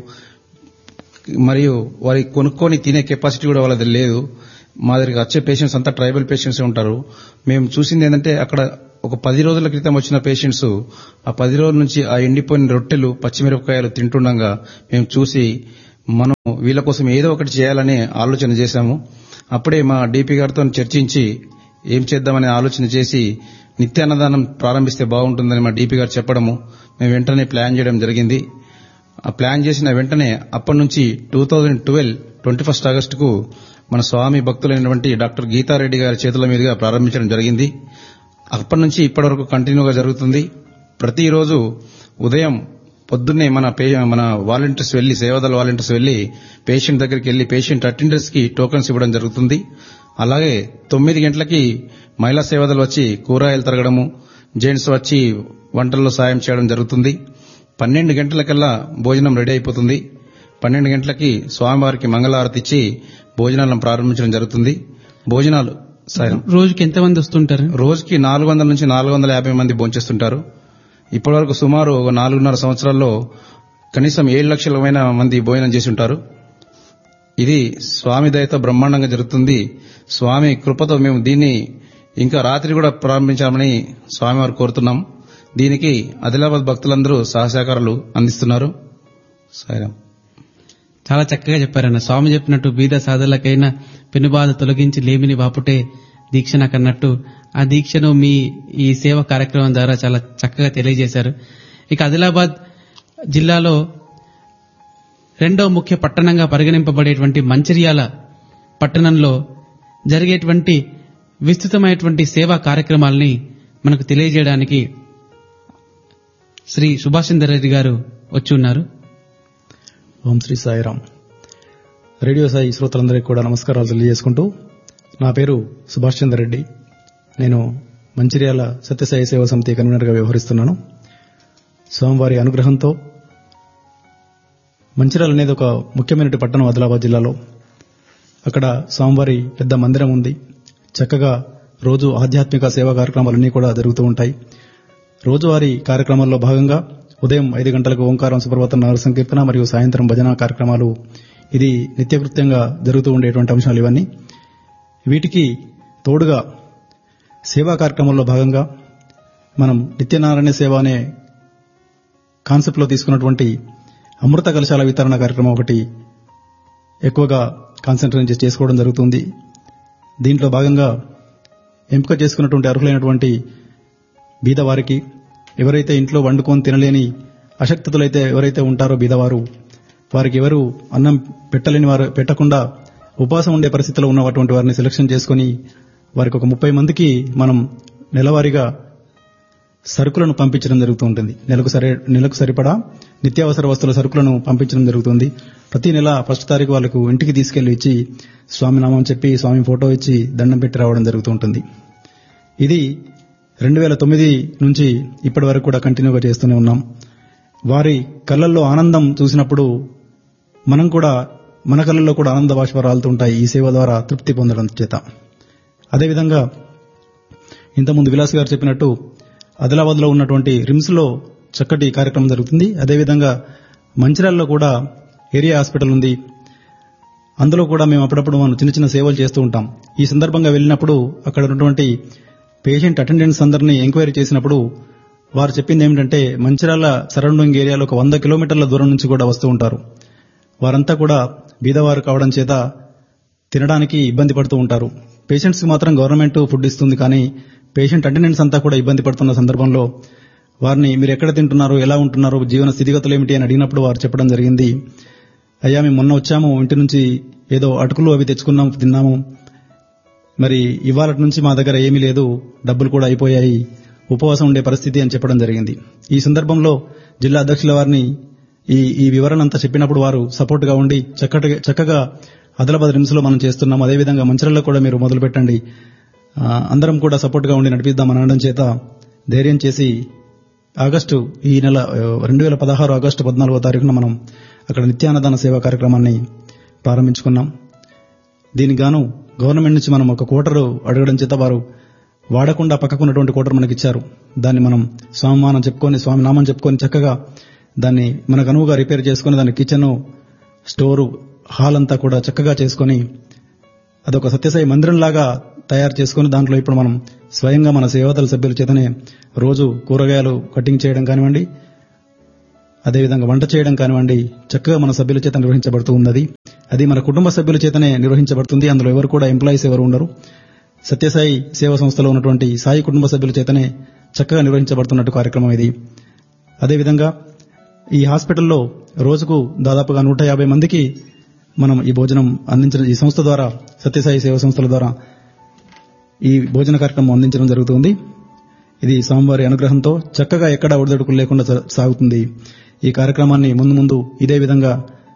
మరియు వారి కొనుక్కొని తినే కెపాసిటీ కూడా వాళ్ళది లేదు మా దగ్గరికి వచ్చే పేషెంట్స్ అంతా ట్రైబల్ పేషెంట్స్ ఉంటారు మేము చూసింది ఏంటంటే అక్కడ ఒక పది రోజుల క్రితం వచ్చిన పేషెంట్స్ ఆ పది రోజుల నుంచి ఆ ఎండిపోయిన రొట్టెలు పచ్చిమిరపకాయలు తింటుండగా మేము చూసి మనం వీళ్ళ కోసం ఏదో ఒకటి చేయాలని ఆలోచన చేశాము అప్పుడే మా డీపీ గారితో చర్చించి ఏం చేద్దామనే ఆలోచన చేసి నిత్యాన్నదానం ప్రారంభిస్తే బాగుంటుందని మా డీపీ గారు చెప్పడము మేము వెంటనే ప్లాన్ చేయడం జరిగింది ఆ ప్లాన్ చేసిన వెంటనే అప్పటి నుంచి two thousand twelve twenty first ఆగస్టుకు మన స్వామి భక్తులైనటువంటి డాక్టర్ గీతారెడ్డి గారి చేతుల మీదుగా ప్రారంభించడం జరిగింది అప్పటి నుంచి ఇప్పటి వరకు కంటిన్యూగా జరుగుతుంది ప్రతిరోజు ఉదయం పొద్దున్నే మన పే- మన వాలంటీర్స్ వెళ్లి సేవాదళ వాలంటీర్స్ వెళ్లి పేషెంట్ దగ్గరికి వెళ్లి పేషెంట్ అటెండర్స్ కి టోకన్స్ ఇవ్వడం జరుగుతుంది అలాగే తొమ్మిది గంటలకి మహిళా సేవదలు వచ్చి కూరగాయలు తరగడము జెంట్స్ వచ్చి వంటల్లో సాయం చేయడం జరుగుతుంది పన్నెండు గంటలకల్లా భోజనం రెడీ అయిపోతుంది పన్నెండు గంటలకి స్వామివారికి మంగళారతి ఇచ్చి భోజనాలను ప్రారంభించడం జరుగుతుంది భోజనాలు సాయం రోజుకి ఎంతమంది వస్తుంటారు రోజుకి నాలుగు వందల నుంచి నాలుగు వందల యాభై మంది భోంచేస్తుంటారు ఇప్పటివరకు సుమారు ఒక నాలుగున్నర సంవత్సరాల్లో కనీసం ఏడు లక్షలమైన మంది భోజనం చేసి ఉంటారు ఇది స్వామి దయతో బ్రహ్మాండంగా జరుగుతుంది స్వామి కృపతో మేము దీన్ని ఇంకా రాత్రి కూడా ప్రారంభించామని స్వామివారు కోరుతున్నాం దీనికి ఆదిలాబాద్ భక్తులందరూ సహసహకారాలు అందిస్తున్నారు సాయిరాం చాలా చక్కగా చెప్పారన్న స్వామి చెప్పినట్టు బీద సాధులకైనా పెనుబాధ తొలగించి లేమిని వాపుటే దీక్ష నాకు అన్నట్టు ఆ దీక్షను మీ ఈ సేవ కార్యక్రమం ద్వారా చాలా చక్కగా తెలియజేశారు ఇక ఆదిలాబాద్ జిల్లాలో రెండో ముఖ్య పట్టణంగా పరిగణింపబడేటువంటి మంచిర్యాల పట్టణంలో జరిగేటువంటి విస్తృతమైనటువంటి సేవా కార్యక్రమాల్ని మనకు తెలియజేయడానికి శ్రీ సుభాష్ చంద్ర రెడ్డి గారు వచ్చి ఉన్నారు ఓం శ్రీ సాయిరాం రేడియో సాయి శ్రోతలందరికీ కూడా నమస్కారాలు తెలియజేసుకుంటూ నా పేరు సుభాష్ చంద్ర రెడ్డి నేను మంచిర్యాల సత్యసాయి సేవా సమితి కన్వీనర్గా వ్యవహరిస్తున్నాను స్వామివారి అనుగ్రహంతో మంచిర్యాల అనేది ఒక ముఖ్యమైన పట్టణం ఆదిలాబాద్ జిల్లాలో అక్కడ స్వామివారి పెద్ద మందిరం ఉంది చక్కగా రోజు ఆధ్యాత్మిక సేవా కార్యక్రమాలన్నీ కూడా జరుగుతూ ఉంటాయి రోజువారీ కార్యక్రమాల్లో భాగంగా ఉదయం ఐదు గంటలకు ఓంకారం సుప్రభాతం నార సంకీర్తన మరియు సాయంత్రం భజన కార్యక్రమాలు ఇది నిత్యకృత్యంగా జరుగుతూ ఉండేటువంటి అంశాలు ఇవన్నీ వీటికి తోడుగా సేవా కార్యక్రమంలో భాగంగా మనం నిత్యనారాయణ సేవ అనే కాన్సెప్ట్లో తీసుకున్నటువంటి అమృత కలశాల వితరణ కార్యక్రమం ఒకటి ఎక్కువగా కాన్సన్ట్రేట్ చేసి చేసుకోవడం జరుగుతుంది దీంట్లో భాగంగా ఎంపిక చేసుకున్నటువంటి అర్హులైనటువంటి బీదవారికి ఎవరైతే ఇంట్లో వండుకొని తినలేని అశక్తతులైతే ఎవరైతే ఉంటారో బీదవారు వారికి ఎవరు అన్నం పెట్టలేని వారు పెట్టకుండా ఉపవాసం ఉండే పరిస్థితిలో ఉన్నటువంటి వారిని సెలక్షన్ చేసుకుని వారికి ఒక ముప్పై మందికి మనం నెలవారీగా సరుకులను పంపించడం జరుగుతూ ఉంటుంది నెలకు సరే నెలకు సరిపడా నిత్యావసర వస్తువుల సరుకులను పంపించడం జరుగుతుంది ప్రతి నెల ఫస్ట్ తారీఖు వాళ్ళకు ఇంటికి తీసుకెళ్లి ఇచ్చి స్వామి నామం చెప్పి స్వామి ఫోటో ఇచ్చి దండం పెట్టి రావడం జరుగుతూ ఉంటుంది ఇది రెండు వేల తొమ్మిది నుంచి ఇప్పటి వరకు కూడా కంటిన్యూగా చేస్తూనే ఉన్నాం వారి కళ్ళల్లో ఆనందం చూసినప్పుడు మనం కూడా మన కళ్ళల్లో కూడా ఆనంద బాష్పరాలుతూ ఉంటాయి ఈ సేవ ద్వారా తృప్తి పొందడం చేత అదేవిధంగా ఇంతకుముందు విలాస్ గారు చెప్పినట్టు ఆదిలాబాద్లో ఉన్నటువంటి రిమ్స్లో చక్కటి కార్యక్రమం జరుగుతుంది అదేవిధంగా మంచిర్యాలలో కూడా ఏరియా హాస్పిటల్ ఉంది అందులో కూడా మేము అప్పుడప్పుడు మనం చిన్న చిన్న సేవలు చేస్తూ ఉంటాం ఈ సందర్భంగా వెళ్ళినప్పుడు అక్కడ ఉన్నటువంటి పేషెంట్ అటెండెంట్స్ అందరినీ ఎంక్వైరీ చేసినప్పుడు వారు చెప్పింది ఏమిటంటే మంచిర్యాల సరౌండింగ్ ఏరియాలో ఒక వంద కిలోమీటర్ల దూరం నుంచి కూడా వస్తూ ఉంటారు వారంతా కూడా బీదవారు కావడం చేత తినడానికి ఇబ్బంది పడుతూ ఉంటారు పేషెంట్స్ కి మాత్రం గవర్నమెంట్ ఫుడ్ ఇస్తుంది కానీ పేషెంట్ అటెండెంట్స్ అంతా కూడా ఇబ్బంది పడుతున్న సందర్భంలో వారిని మీరు ఎక్కడ తింటున్నారు ఎలా ఉంటున్నారు జీవన స్థితిగతులు ఏమిటి అని అడిగినప్పుడు వారు చెప్పడం జరిగింది అయ్యా మేము మొన్న వచ్చాము ఇంటి నుంచి ఏదో అటుకులు అవి తెచ్చుకున్నాము తిన్నాము మరి ఇవాళ నుంచి మా దగ్గర ఏమీ లేదు డబ్బులు కూడా అయిపోయాయి ఉపవాసం ఉండే పరిస్థితి అని చెప్పడం జరిగింది ఈ సందర్భంలో జిల్లా అధ్యక్షుల వారిని ఈ ఈ వివరణ అంతా చెప్పినప్పుడు వారు సపోర్ట్ గా ఉండి చక్కటి చక్కగా ఆదిలాబాద్ రిమ్స్ లో మనం చేస్తున్నాం అదేవిధంగా మంచిర్యాలలో కూడా మీరు మొదలు పెట్టండి ఆ, అందరం కూడా సపోర్ట్ గా ఉండి నడిపిద్దాం అనడం చేత ధైర్యం చేసి ఆగస్టు ఈ నెల రెండు వేల పదహారు ఆగస్టు పద్నాలుగో తారీఖున మనం అక్కడ నిత్యాన్నదాన సేవా కార్యక్రమాన్ని ప్రారంభించుకున్నాం దీనికి గాను గవర్నమెంట్ నుంచి మనం ఒక కోటరు అడగడం చేత వారు వాడకుండా పక్కకున్నటువంటి కోటరు మనకి ఇచ్చారు దాన్ని మనం స్వామిమానం చెప్పుకొని స్వామి నామం చెప్పుకొని చక్కగా దాన్ని మనకు అనువుగా రిపేర్ చేసుకుని దాని కిచెన్ స్టోరు హాల్ అంతా కూడా చక్కగా చేసుకొని అదొక సత్యసాయి మందిరం లాగా తయారు చేసుకుని దాంట్లో ఇప్పుడు మనం స్వయంగా మన సేవతల సభ్యుల చేతనే రోజు కూరగాయలు కటింగ్ చేయడం కానివ్వండి అదేవిధంగా వంట చేయడం కానివ్వండి చక్కగా మన సభ్యుల చేత నిర్వహించబడుతూ ఉన్నది అది మన కుటుంబ సభ్యుల చేతనే నిర్వహించబడుతుంది అందులో ఎవరు కూడా ఎంప్లాయీస్ ఎవరు ఉండరు సత్యసాయి సేవా సంస్థలో ఉన్నటువంటి సాయి కుటుంబ సభ్యుల చేతనే చక్కగా నిర్వహించబడుతున్నట్టు కార్యక్రమం ఇది అదేవిధంగా ఈ హాస్పిటల్లో రోజుకు దాదాపుగా నూట యాభై మందికి మనం ఈ భోజనం అందించడం ఈ సంస్థ ద్వారా సత్యసాయి సేవా సంస్థల ద్వారా ఈ భోజన కార్యక్రమం అందించడం జరుగుతుంది ఇది స్వామివారి అనుగ్రహంతో చక్కగా ఎక్కడా ఒడిదొడుకులు లేకుండా స- సాగుతుంది ఈ కార్యక్రమాన్ని ముందు ముందు ఇదే విధంగా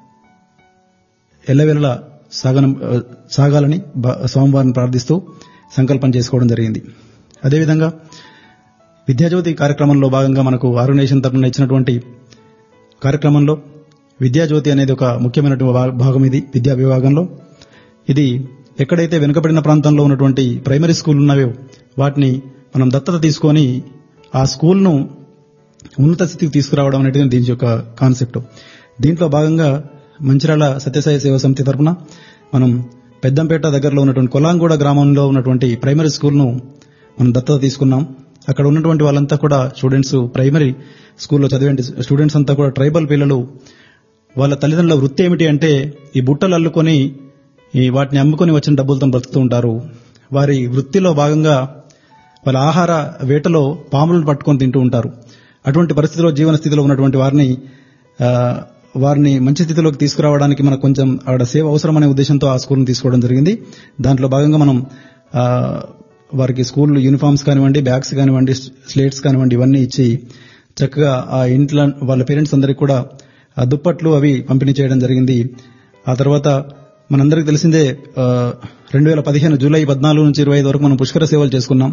ఎల్లవెల్లలా సాగనం ఆ, సాగాలని బ- స్వామివారిని ప్రార్థిస్తూ సంకల్పం చేసుకోవడం జరిగింది అదేవిధంగా విద్యాజ్యోతి కార్యక్రమంలో భాగంగా మనకు ఆర్గనైజేషన్ తరఫున ఇచ్చినటువంటి కార్యక్రమంలో విద్యాజ్యోతి అనేది ఒక ముఖ్యమైనటువంటి భా- భాగం ఇది విద్యా విభాగంలో ఇది ఎక్కడైతే వెనుకబడిన ప్రాంతంలో ఉన్నటువంటి ప్రైమరీ స్కూల్ ఉన్నాయో వాటిని మనం దత్తత తీసుకొని ఆ స్కూల్ను ఉన్నత స్థితికి తీసుకురావడం అనేది దీని యొక్క కాన్సెప్ట్ దీంట్లో భాగంగా మంచిర్యాల సత్యసాయి సేవా సమితి తరఫున మనం పెద్దంపేట దగ్గరలో ఉన్నటువంటి కొలాంగూడ గ్రామంలో ఉన్నటువంటి ప్రైమరీ స్కూల్ను మనం దత్తత తీసుకున్నాం అక్కడ ఉన్నటువంటి వాళ్ళంతా కూడా స్టూడెంట్స్ ప్రైమరీ స్కూల్లో చదివే స్టూడెంట్స్ అంతా కూడా ట్రైబల్ పిల్లలు వాళ్ళ తల్లిదండ్రుల వృత్తి ఏమిటి అంటే ఈ బుట్టలు అల్లుకొని ఈ వాటిని అమ్ముకొని వచ్చిన డబ్బులతో బ్రతుకుతూ ఉంటారు వారి వృత్తిలో భాగంగా వాళ్ళ ఆహార వేటలో పాములను పట్టుకొని తింటూ ఉంటారు అటువంటి పరిస్థితిలో జీవన స్థితిలో ఉన్నటువంటి వారిని ఆ, వారిని మంచి స్థితిలోకి తీసుకురావడానికి మనకు కొంచెం ఆవిడ సేవ అవసరం అనే ఉద్దేశంతో ఆ స్కూల్ని తీసుకోవడం జరిగింది దాంట్లో భాగంగా మనం ఆ, వారికి స్కూల్ యూనిఫామ్స్ కానివ్వండి బ్యాగ్స్ కానివ్వండి స్లేట్స్ కానివ్వండి ఇవన్నీ ఇచ్చి చక్కగా ఆ ఇంట్లో వాళ్ళ పేరెంట్స్ అందరికీ కూడా ఆ దుప్పట్లు అవి పంపిణీ చేయడం జరిగింది ఆ తర్వాత మనందరికీ తెలిసిందే రెండు వేల పదిహేను జూలై పద్నాలుగు నుంచి ఇరవై ఐదు వరకు మనం పుష్కర సేవలు చేసుకున్నాం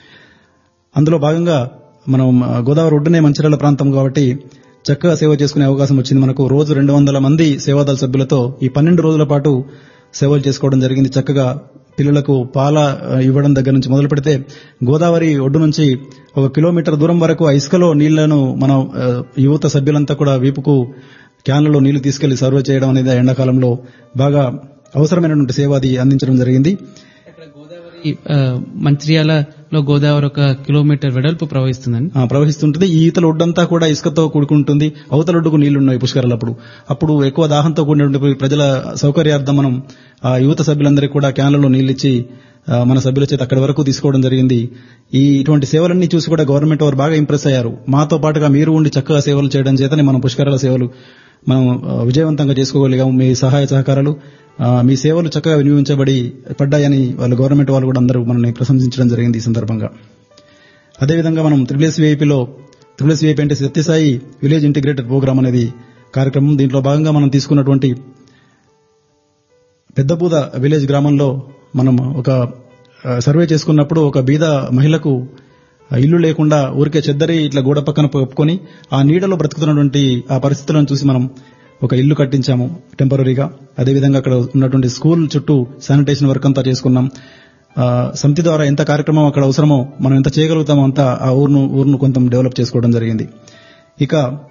అందులో భాగంగా మనం ఆ, గోదావరి ఒడ్డునే మంచిర్యాల ప్రాంతం కాబట్టి చక్కగా సేవ చేసుకునే అవకాశం వచ్చింది మనకు రోజు రెండు వందల మంది సేవాదళ సభ్యులతో ఈ పన్నెండు రోజుల పాటు సేవలు చేసుకోవడం జరిగింది చక్కగా పిల్లలకు పాల ఆ, ఇవ్వడం దగ్గర నుంచి మొదలు పెడితే గోదావరి ఒడ్డు నుంచి ఒక కిలోమీటర్ దూరం వరకు ఆ ఇసుకలో నీళ్లను మన ఆ, యువత సభ్యులంతా కూడా వీపుకు క్యాన్లలో నీళ్లు తీసుకెళ్లి సర్వ్ చేయడం అనేది ఆ ఎండాకాలంలో బాగా అవసరమైనటువంటి సేవ అది అందించడం జరిగింది ఈ, ఆ, మంచిర్యాలలో గోదావరి ఒక కిలోమీటర్ వెడల్పు ప్రవహిస్తుందండి ఆ, ప్రవహిస్తుంటుంది ఈ ఈతల ఒడ్డంతా కూడా ఇసుకతో కూడుకుంటుంది అవతల ఒడ్డుకు నీళ్లున్నాయి పుష్కరాలప్పుడు అప్పుడు ఎక్కువ దాహంతో కూడినటువంటి ప్రజల సౌకర్యార్థం మనం ఆ యువత సభ్యులందరికీ కూడా క్యాన్లలో నీళ్ళిచ్చి ఆ, మన సభ్యుల చేత అక్కడి వరకు తీసుకోవడం జరిగింది ఈ ఇటువంటి సేవలన్నీ చూసి కూడా గవర్నమెంట్ వారు బాగా ఇంప్రెస్ అయ్యారు మాతో పాటుగా మీరు ఉండి చక్కగా సేవలు చేయడం చేతనే మనం పుష్కరాల సేవలు మనం ఆ, విజయవంతంగా చేసుకోగలిగాం మీ సహాయ సహకారాలు ఆ, మీ సేవలు చక్కగా వినియోగించబడి పడ్డాయని వాళ్ళు గవర్నమెంట్ వాళ్ళు కూడా అందరూ మనల్ని ప్రశంసించడం జరిగింది ఈ సందర్భంగా అదేవిధంగా మనం త్రిబుల్ ఎస్వీఐపీలో త్రిబుల్ ఎస్వీఐపీ అంటే సత్యసాయి విలేజ్ ఇంటిగ్రేటెడ్ ప్రోగ్రామ్ అనేది కార్యక్రమం దీంట్లో భాగంగా మనం తీసుకున్నటువంటి పెద్దబూద విలేజ్ గ్రామంలో మనం ఒక ఆ, సర్వే చేసుకున్నప్పుడు ఒక బీద మహిళకు ఆ, ఇల్లు లేకుండా ఊరికే చెద్దరి ఇట్లా గోడ పక్కన ఒప్పుకొని ఆ నీడలో బ్రతుకుతున్నటువంటి ఆ పరిస్థితులను చూసి మనం ఒక ఇల్లు కట్టించాము టెంపరీగా అదేవిధంగా అక్కడ ఉన్నటువంటి స్కూల్ చుట్టూ శానిటేషన్ వర్క్ అంతా చేసుకున్నాం ఆ, సమితి ద్వారా ఎంత కార్యక్రమం అక్కడ అవసరమో మనం ఎంత చేయగలుగుతామో అంత ఆ ఊరును ఊరును కొంత డెవలప్ చేసుకోవడం జరిగింది ఇక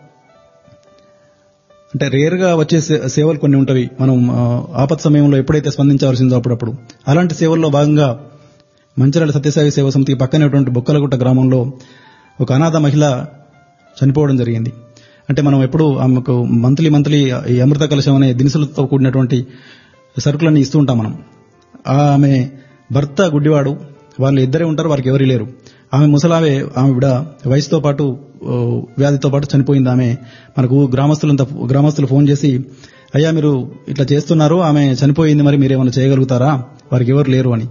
అంటే రేర్ గా వచ్చే సే- సేవలు కొన్ని ఉంటవి మనం ఆ, ఆపత్ సమయంలో ఎప్పుడైతే స్పందించవలసిందో అప్పుడప్పుడు అలాంటి సేవల్లో భాగంగా మంచిర్యాల సత్యసాయి సేవ సమితికి పక్కనేటువంటి బొక్కలగుట్ట గ్రామంలో ఒక అనాథ మహిళ చనిపోవడం జరిగింది అంటే మనం ఎప్పుడు ఆమెకు మంత్లీ మంత్లీ ఈ అమృత కలశం అనే దినుసులతో కూడినటువంటి సరుకులన్నీ ఇస్తూ ఉంటాం మనం ఆమె భర్త గుడ్డివాడు వాళ్ళు ఇద్దరే ఉంటారు వారికి ఎవరు లేరు ఆమె ముసలామె ఆమె బిడ వయసుతో పాటు ఓ, వ్యాధితో పాటు చనిపోయింది ఆమె మనకు గ్రామస్తులంతా గ్రామస్తులు ఫోన్ చేసి అయ్యా మీరు ఇట్లా చేస్తున్నారు ఆమె చనిపోయింది మరి మీరేమైనా చేయగలుగుతారా వారికి ఎవరు లేరు అని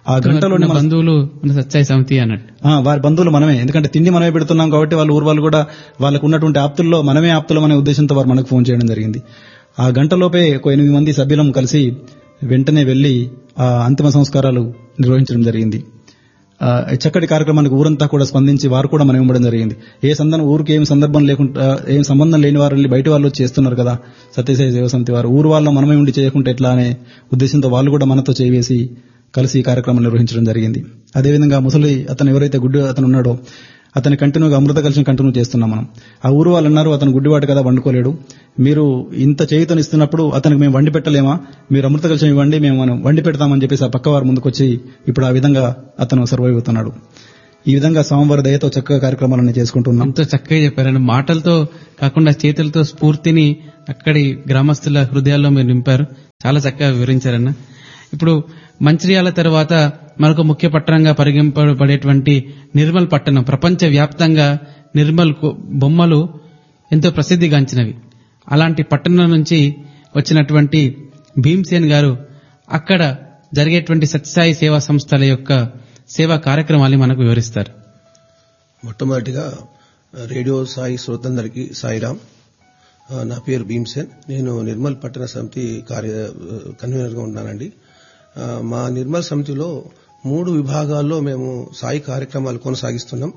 ఆ గంటలోనే మన మన బంధువులు మన సత్యాయి సమితి అన్నట్టు ఆ, వారి బంధువులు మనమే ఎందుకంటే తిండి మనమే పెడుతున్నాం కాబట్టి వాళ్ళ ఊరు వాళ్ళు కూడా వాళ్ళకు ఉన్నటువంటి ఆప్తుల్లో మనమే ఆప్తులం అనే ఉద్దేశంతో వారు మనకు ఫోన్ చేయడం జరిగింది ఆ గంటలోపే ఒక ఎనిమిది మంది సభ్యులం కలిసి వెంటనే వెళ్లి ఆ అంతిమ సంస్కారాలు నిర్వహించడం జరిగింది ఆ, ఈ చక్కటి కార్యక్రమానికి ఊరంతా కూడా స్పందించి వారు కూడా మనం ఇవ్వడం జరిగింది ఏ సందర్భం ఊరికి ఏం సందర్భం లేకుండా ఏం సంబంధం లేని వారు వెళ్ళి బయట వాళ్ళు వచ్చి చేస్తున్నారు కదా సత్యసాయి సేవ సమితి వారు ఊరు వాళ్ళ మనమే ఉండి చేయకుంటే ఎట్లా అనే ఉద్దేశంతో వాళ్ళు కూడా మనతో చేవేసి కలిసి ఈ కార్యక్రమం నిర్వహించడం జరిగింది అదేవిధంగా ముసలి అతను ఎవరైతే గుడ్డి అతను ఉన్నాడో అతని కంటిన్యూగా అమృత కలిసి కంటిన్యూ చేస్తున్నాం మనం ఆ ఊరు వాళ్ళు అన్నారు అతను గుడ్డివాడు కదా వండుకోలేడు మీరు ఇంత చేయుతని ఇస్తున్నప్పుడు అతనికి మేము వండి పెట్టలేమా మీరు అమృత కలిసి ఇవ్వండి మేము మనం వండి పెడతామని చెప్పేసి ఆ పక్క వారు ముందుకొచ్చి ఇప్పుడు ఆ విధంగా అతను సర్వైవ్ అవుతున్నాడు ఈ విధంగా స్వామివారి దయతో చక్కగా కార్యక్రమాలన్నీ చేసుకుంటున్నాం ఎంతో చక్కగా చెప్పారండి మాటలతో కాకుండా చేతులతో స్ఫూర్తిని అక్కడి గ్రామస్తుల హృదయాల్లో మీరు నింపారు చాలా చక్కగా వివరించారన్న ఇప్పుడు మంచిర్యాల తర్వాత మరొక ముఖ్య పట్టణంగా పరిగణింపబడేటువంటి నిర్మల్ పట్టణం ప్రపంచ వ్యాప్తంగా నిర్మల్ కు- బొమ్మలు ఎంతో ప్రసిద్ధిగాంచినవి అలాంటి పట్టణం నుంచి వచ్చినటువంటి భీమ్సేన్ గారు అక్కడ జరిగేటువంటి సత్యసాయి సేవా సంస్థల యొక్క సేవా కార్యక్రమాన్ని మనకు వివరిస్తారు మొట్టమొదటిగా రేడియో సాయి శ్రోతందరికి సాయిరామ్ ఆ, నా పేరు భీమ్సేన్ నేను నిర్మల్ పట్టణ సమితి కార్య కన్వీనర్గా ఉన్నానండి ఆ, మా నిర్మల్ సమితిలో మూడు విభాగాల్లో మేము సాయి కార్యక్రమాలు కొనసాగిస్తున్నాం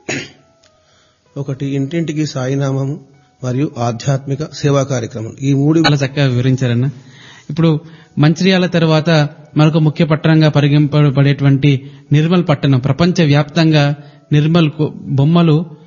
ఒకటి ఇంటింటికి సాయినామము మరియు ఆధ్యాత్మిక సేవా కార్యక్రమం ఈ మూడు చాలా చక్కగా వివరించారన్న ఇప్పుడు మంచిర్యాల తర్వాత మరొక ముఖ్య పట్టణంగా పరిగణింపబడేటువంటి నిర్మల్ పట్టణం ప్రపంచ వ్యాప్తంగా నిర్మల్ కు- బొమ్మలు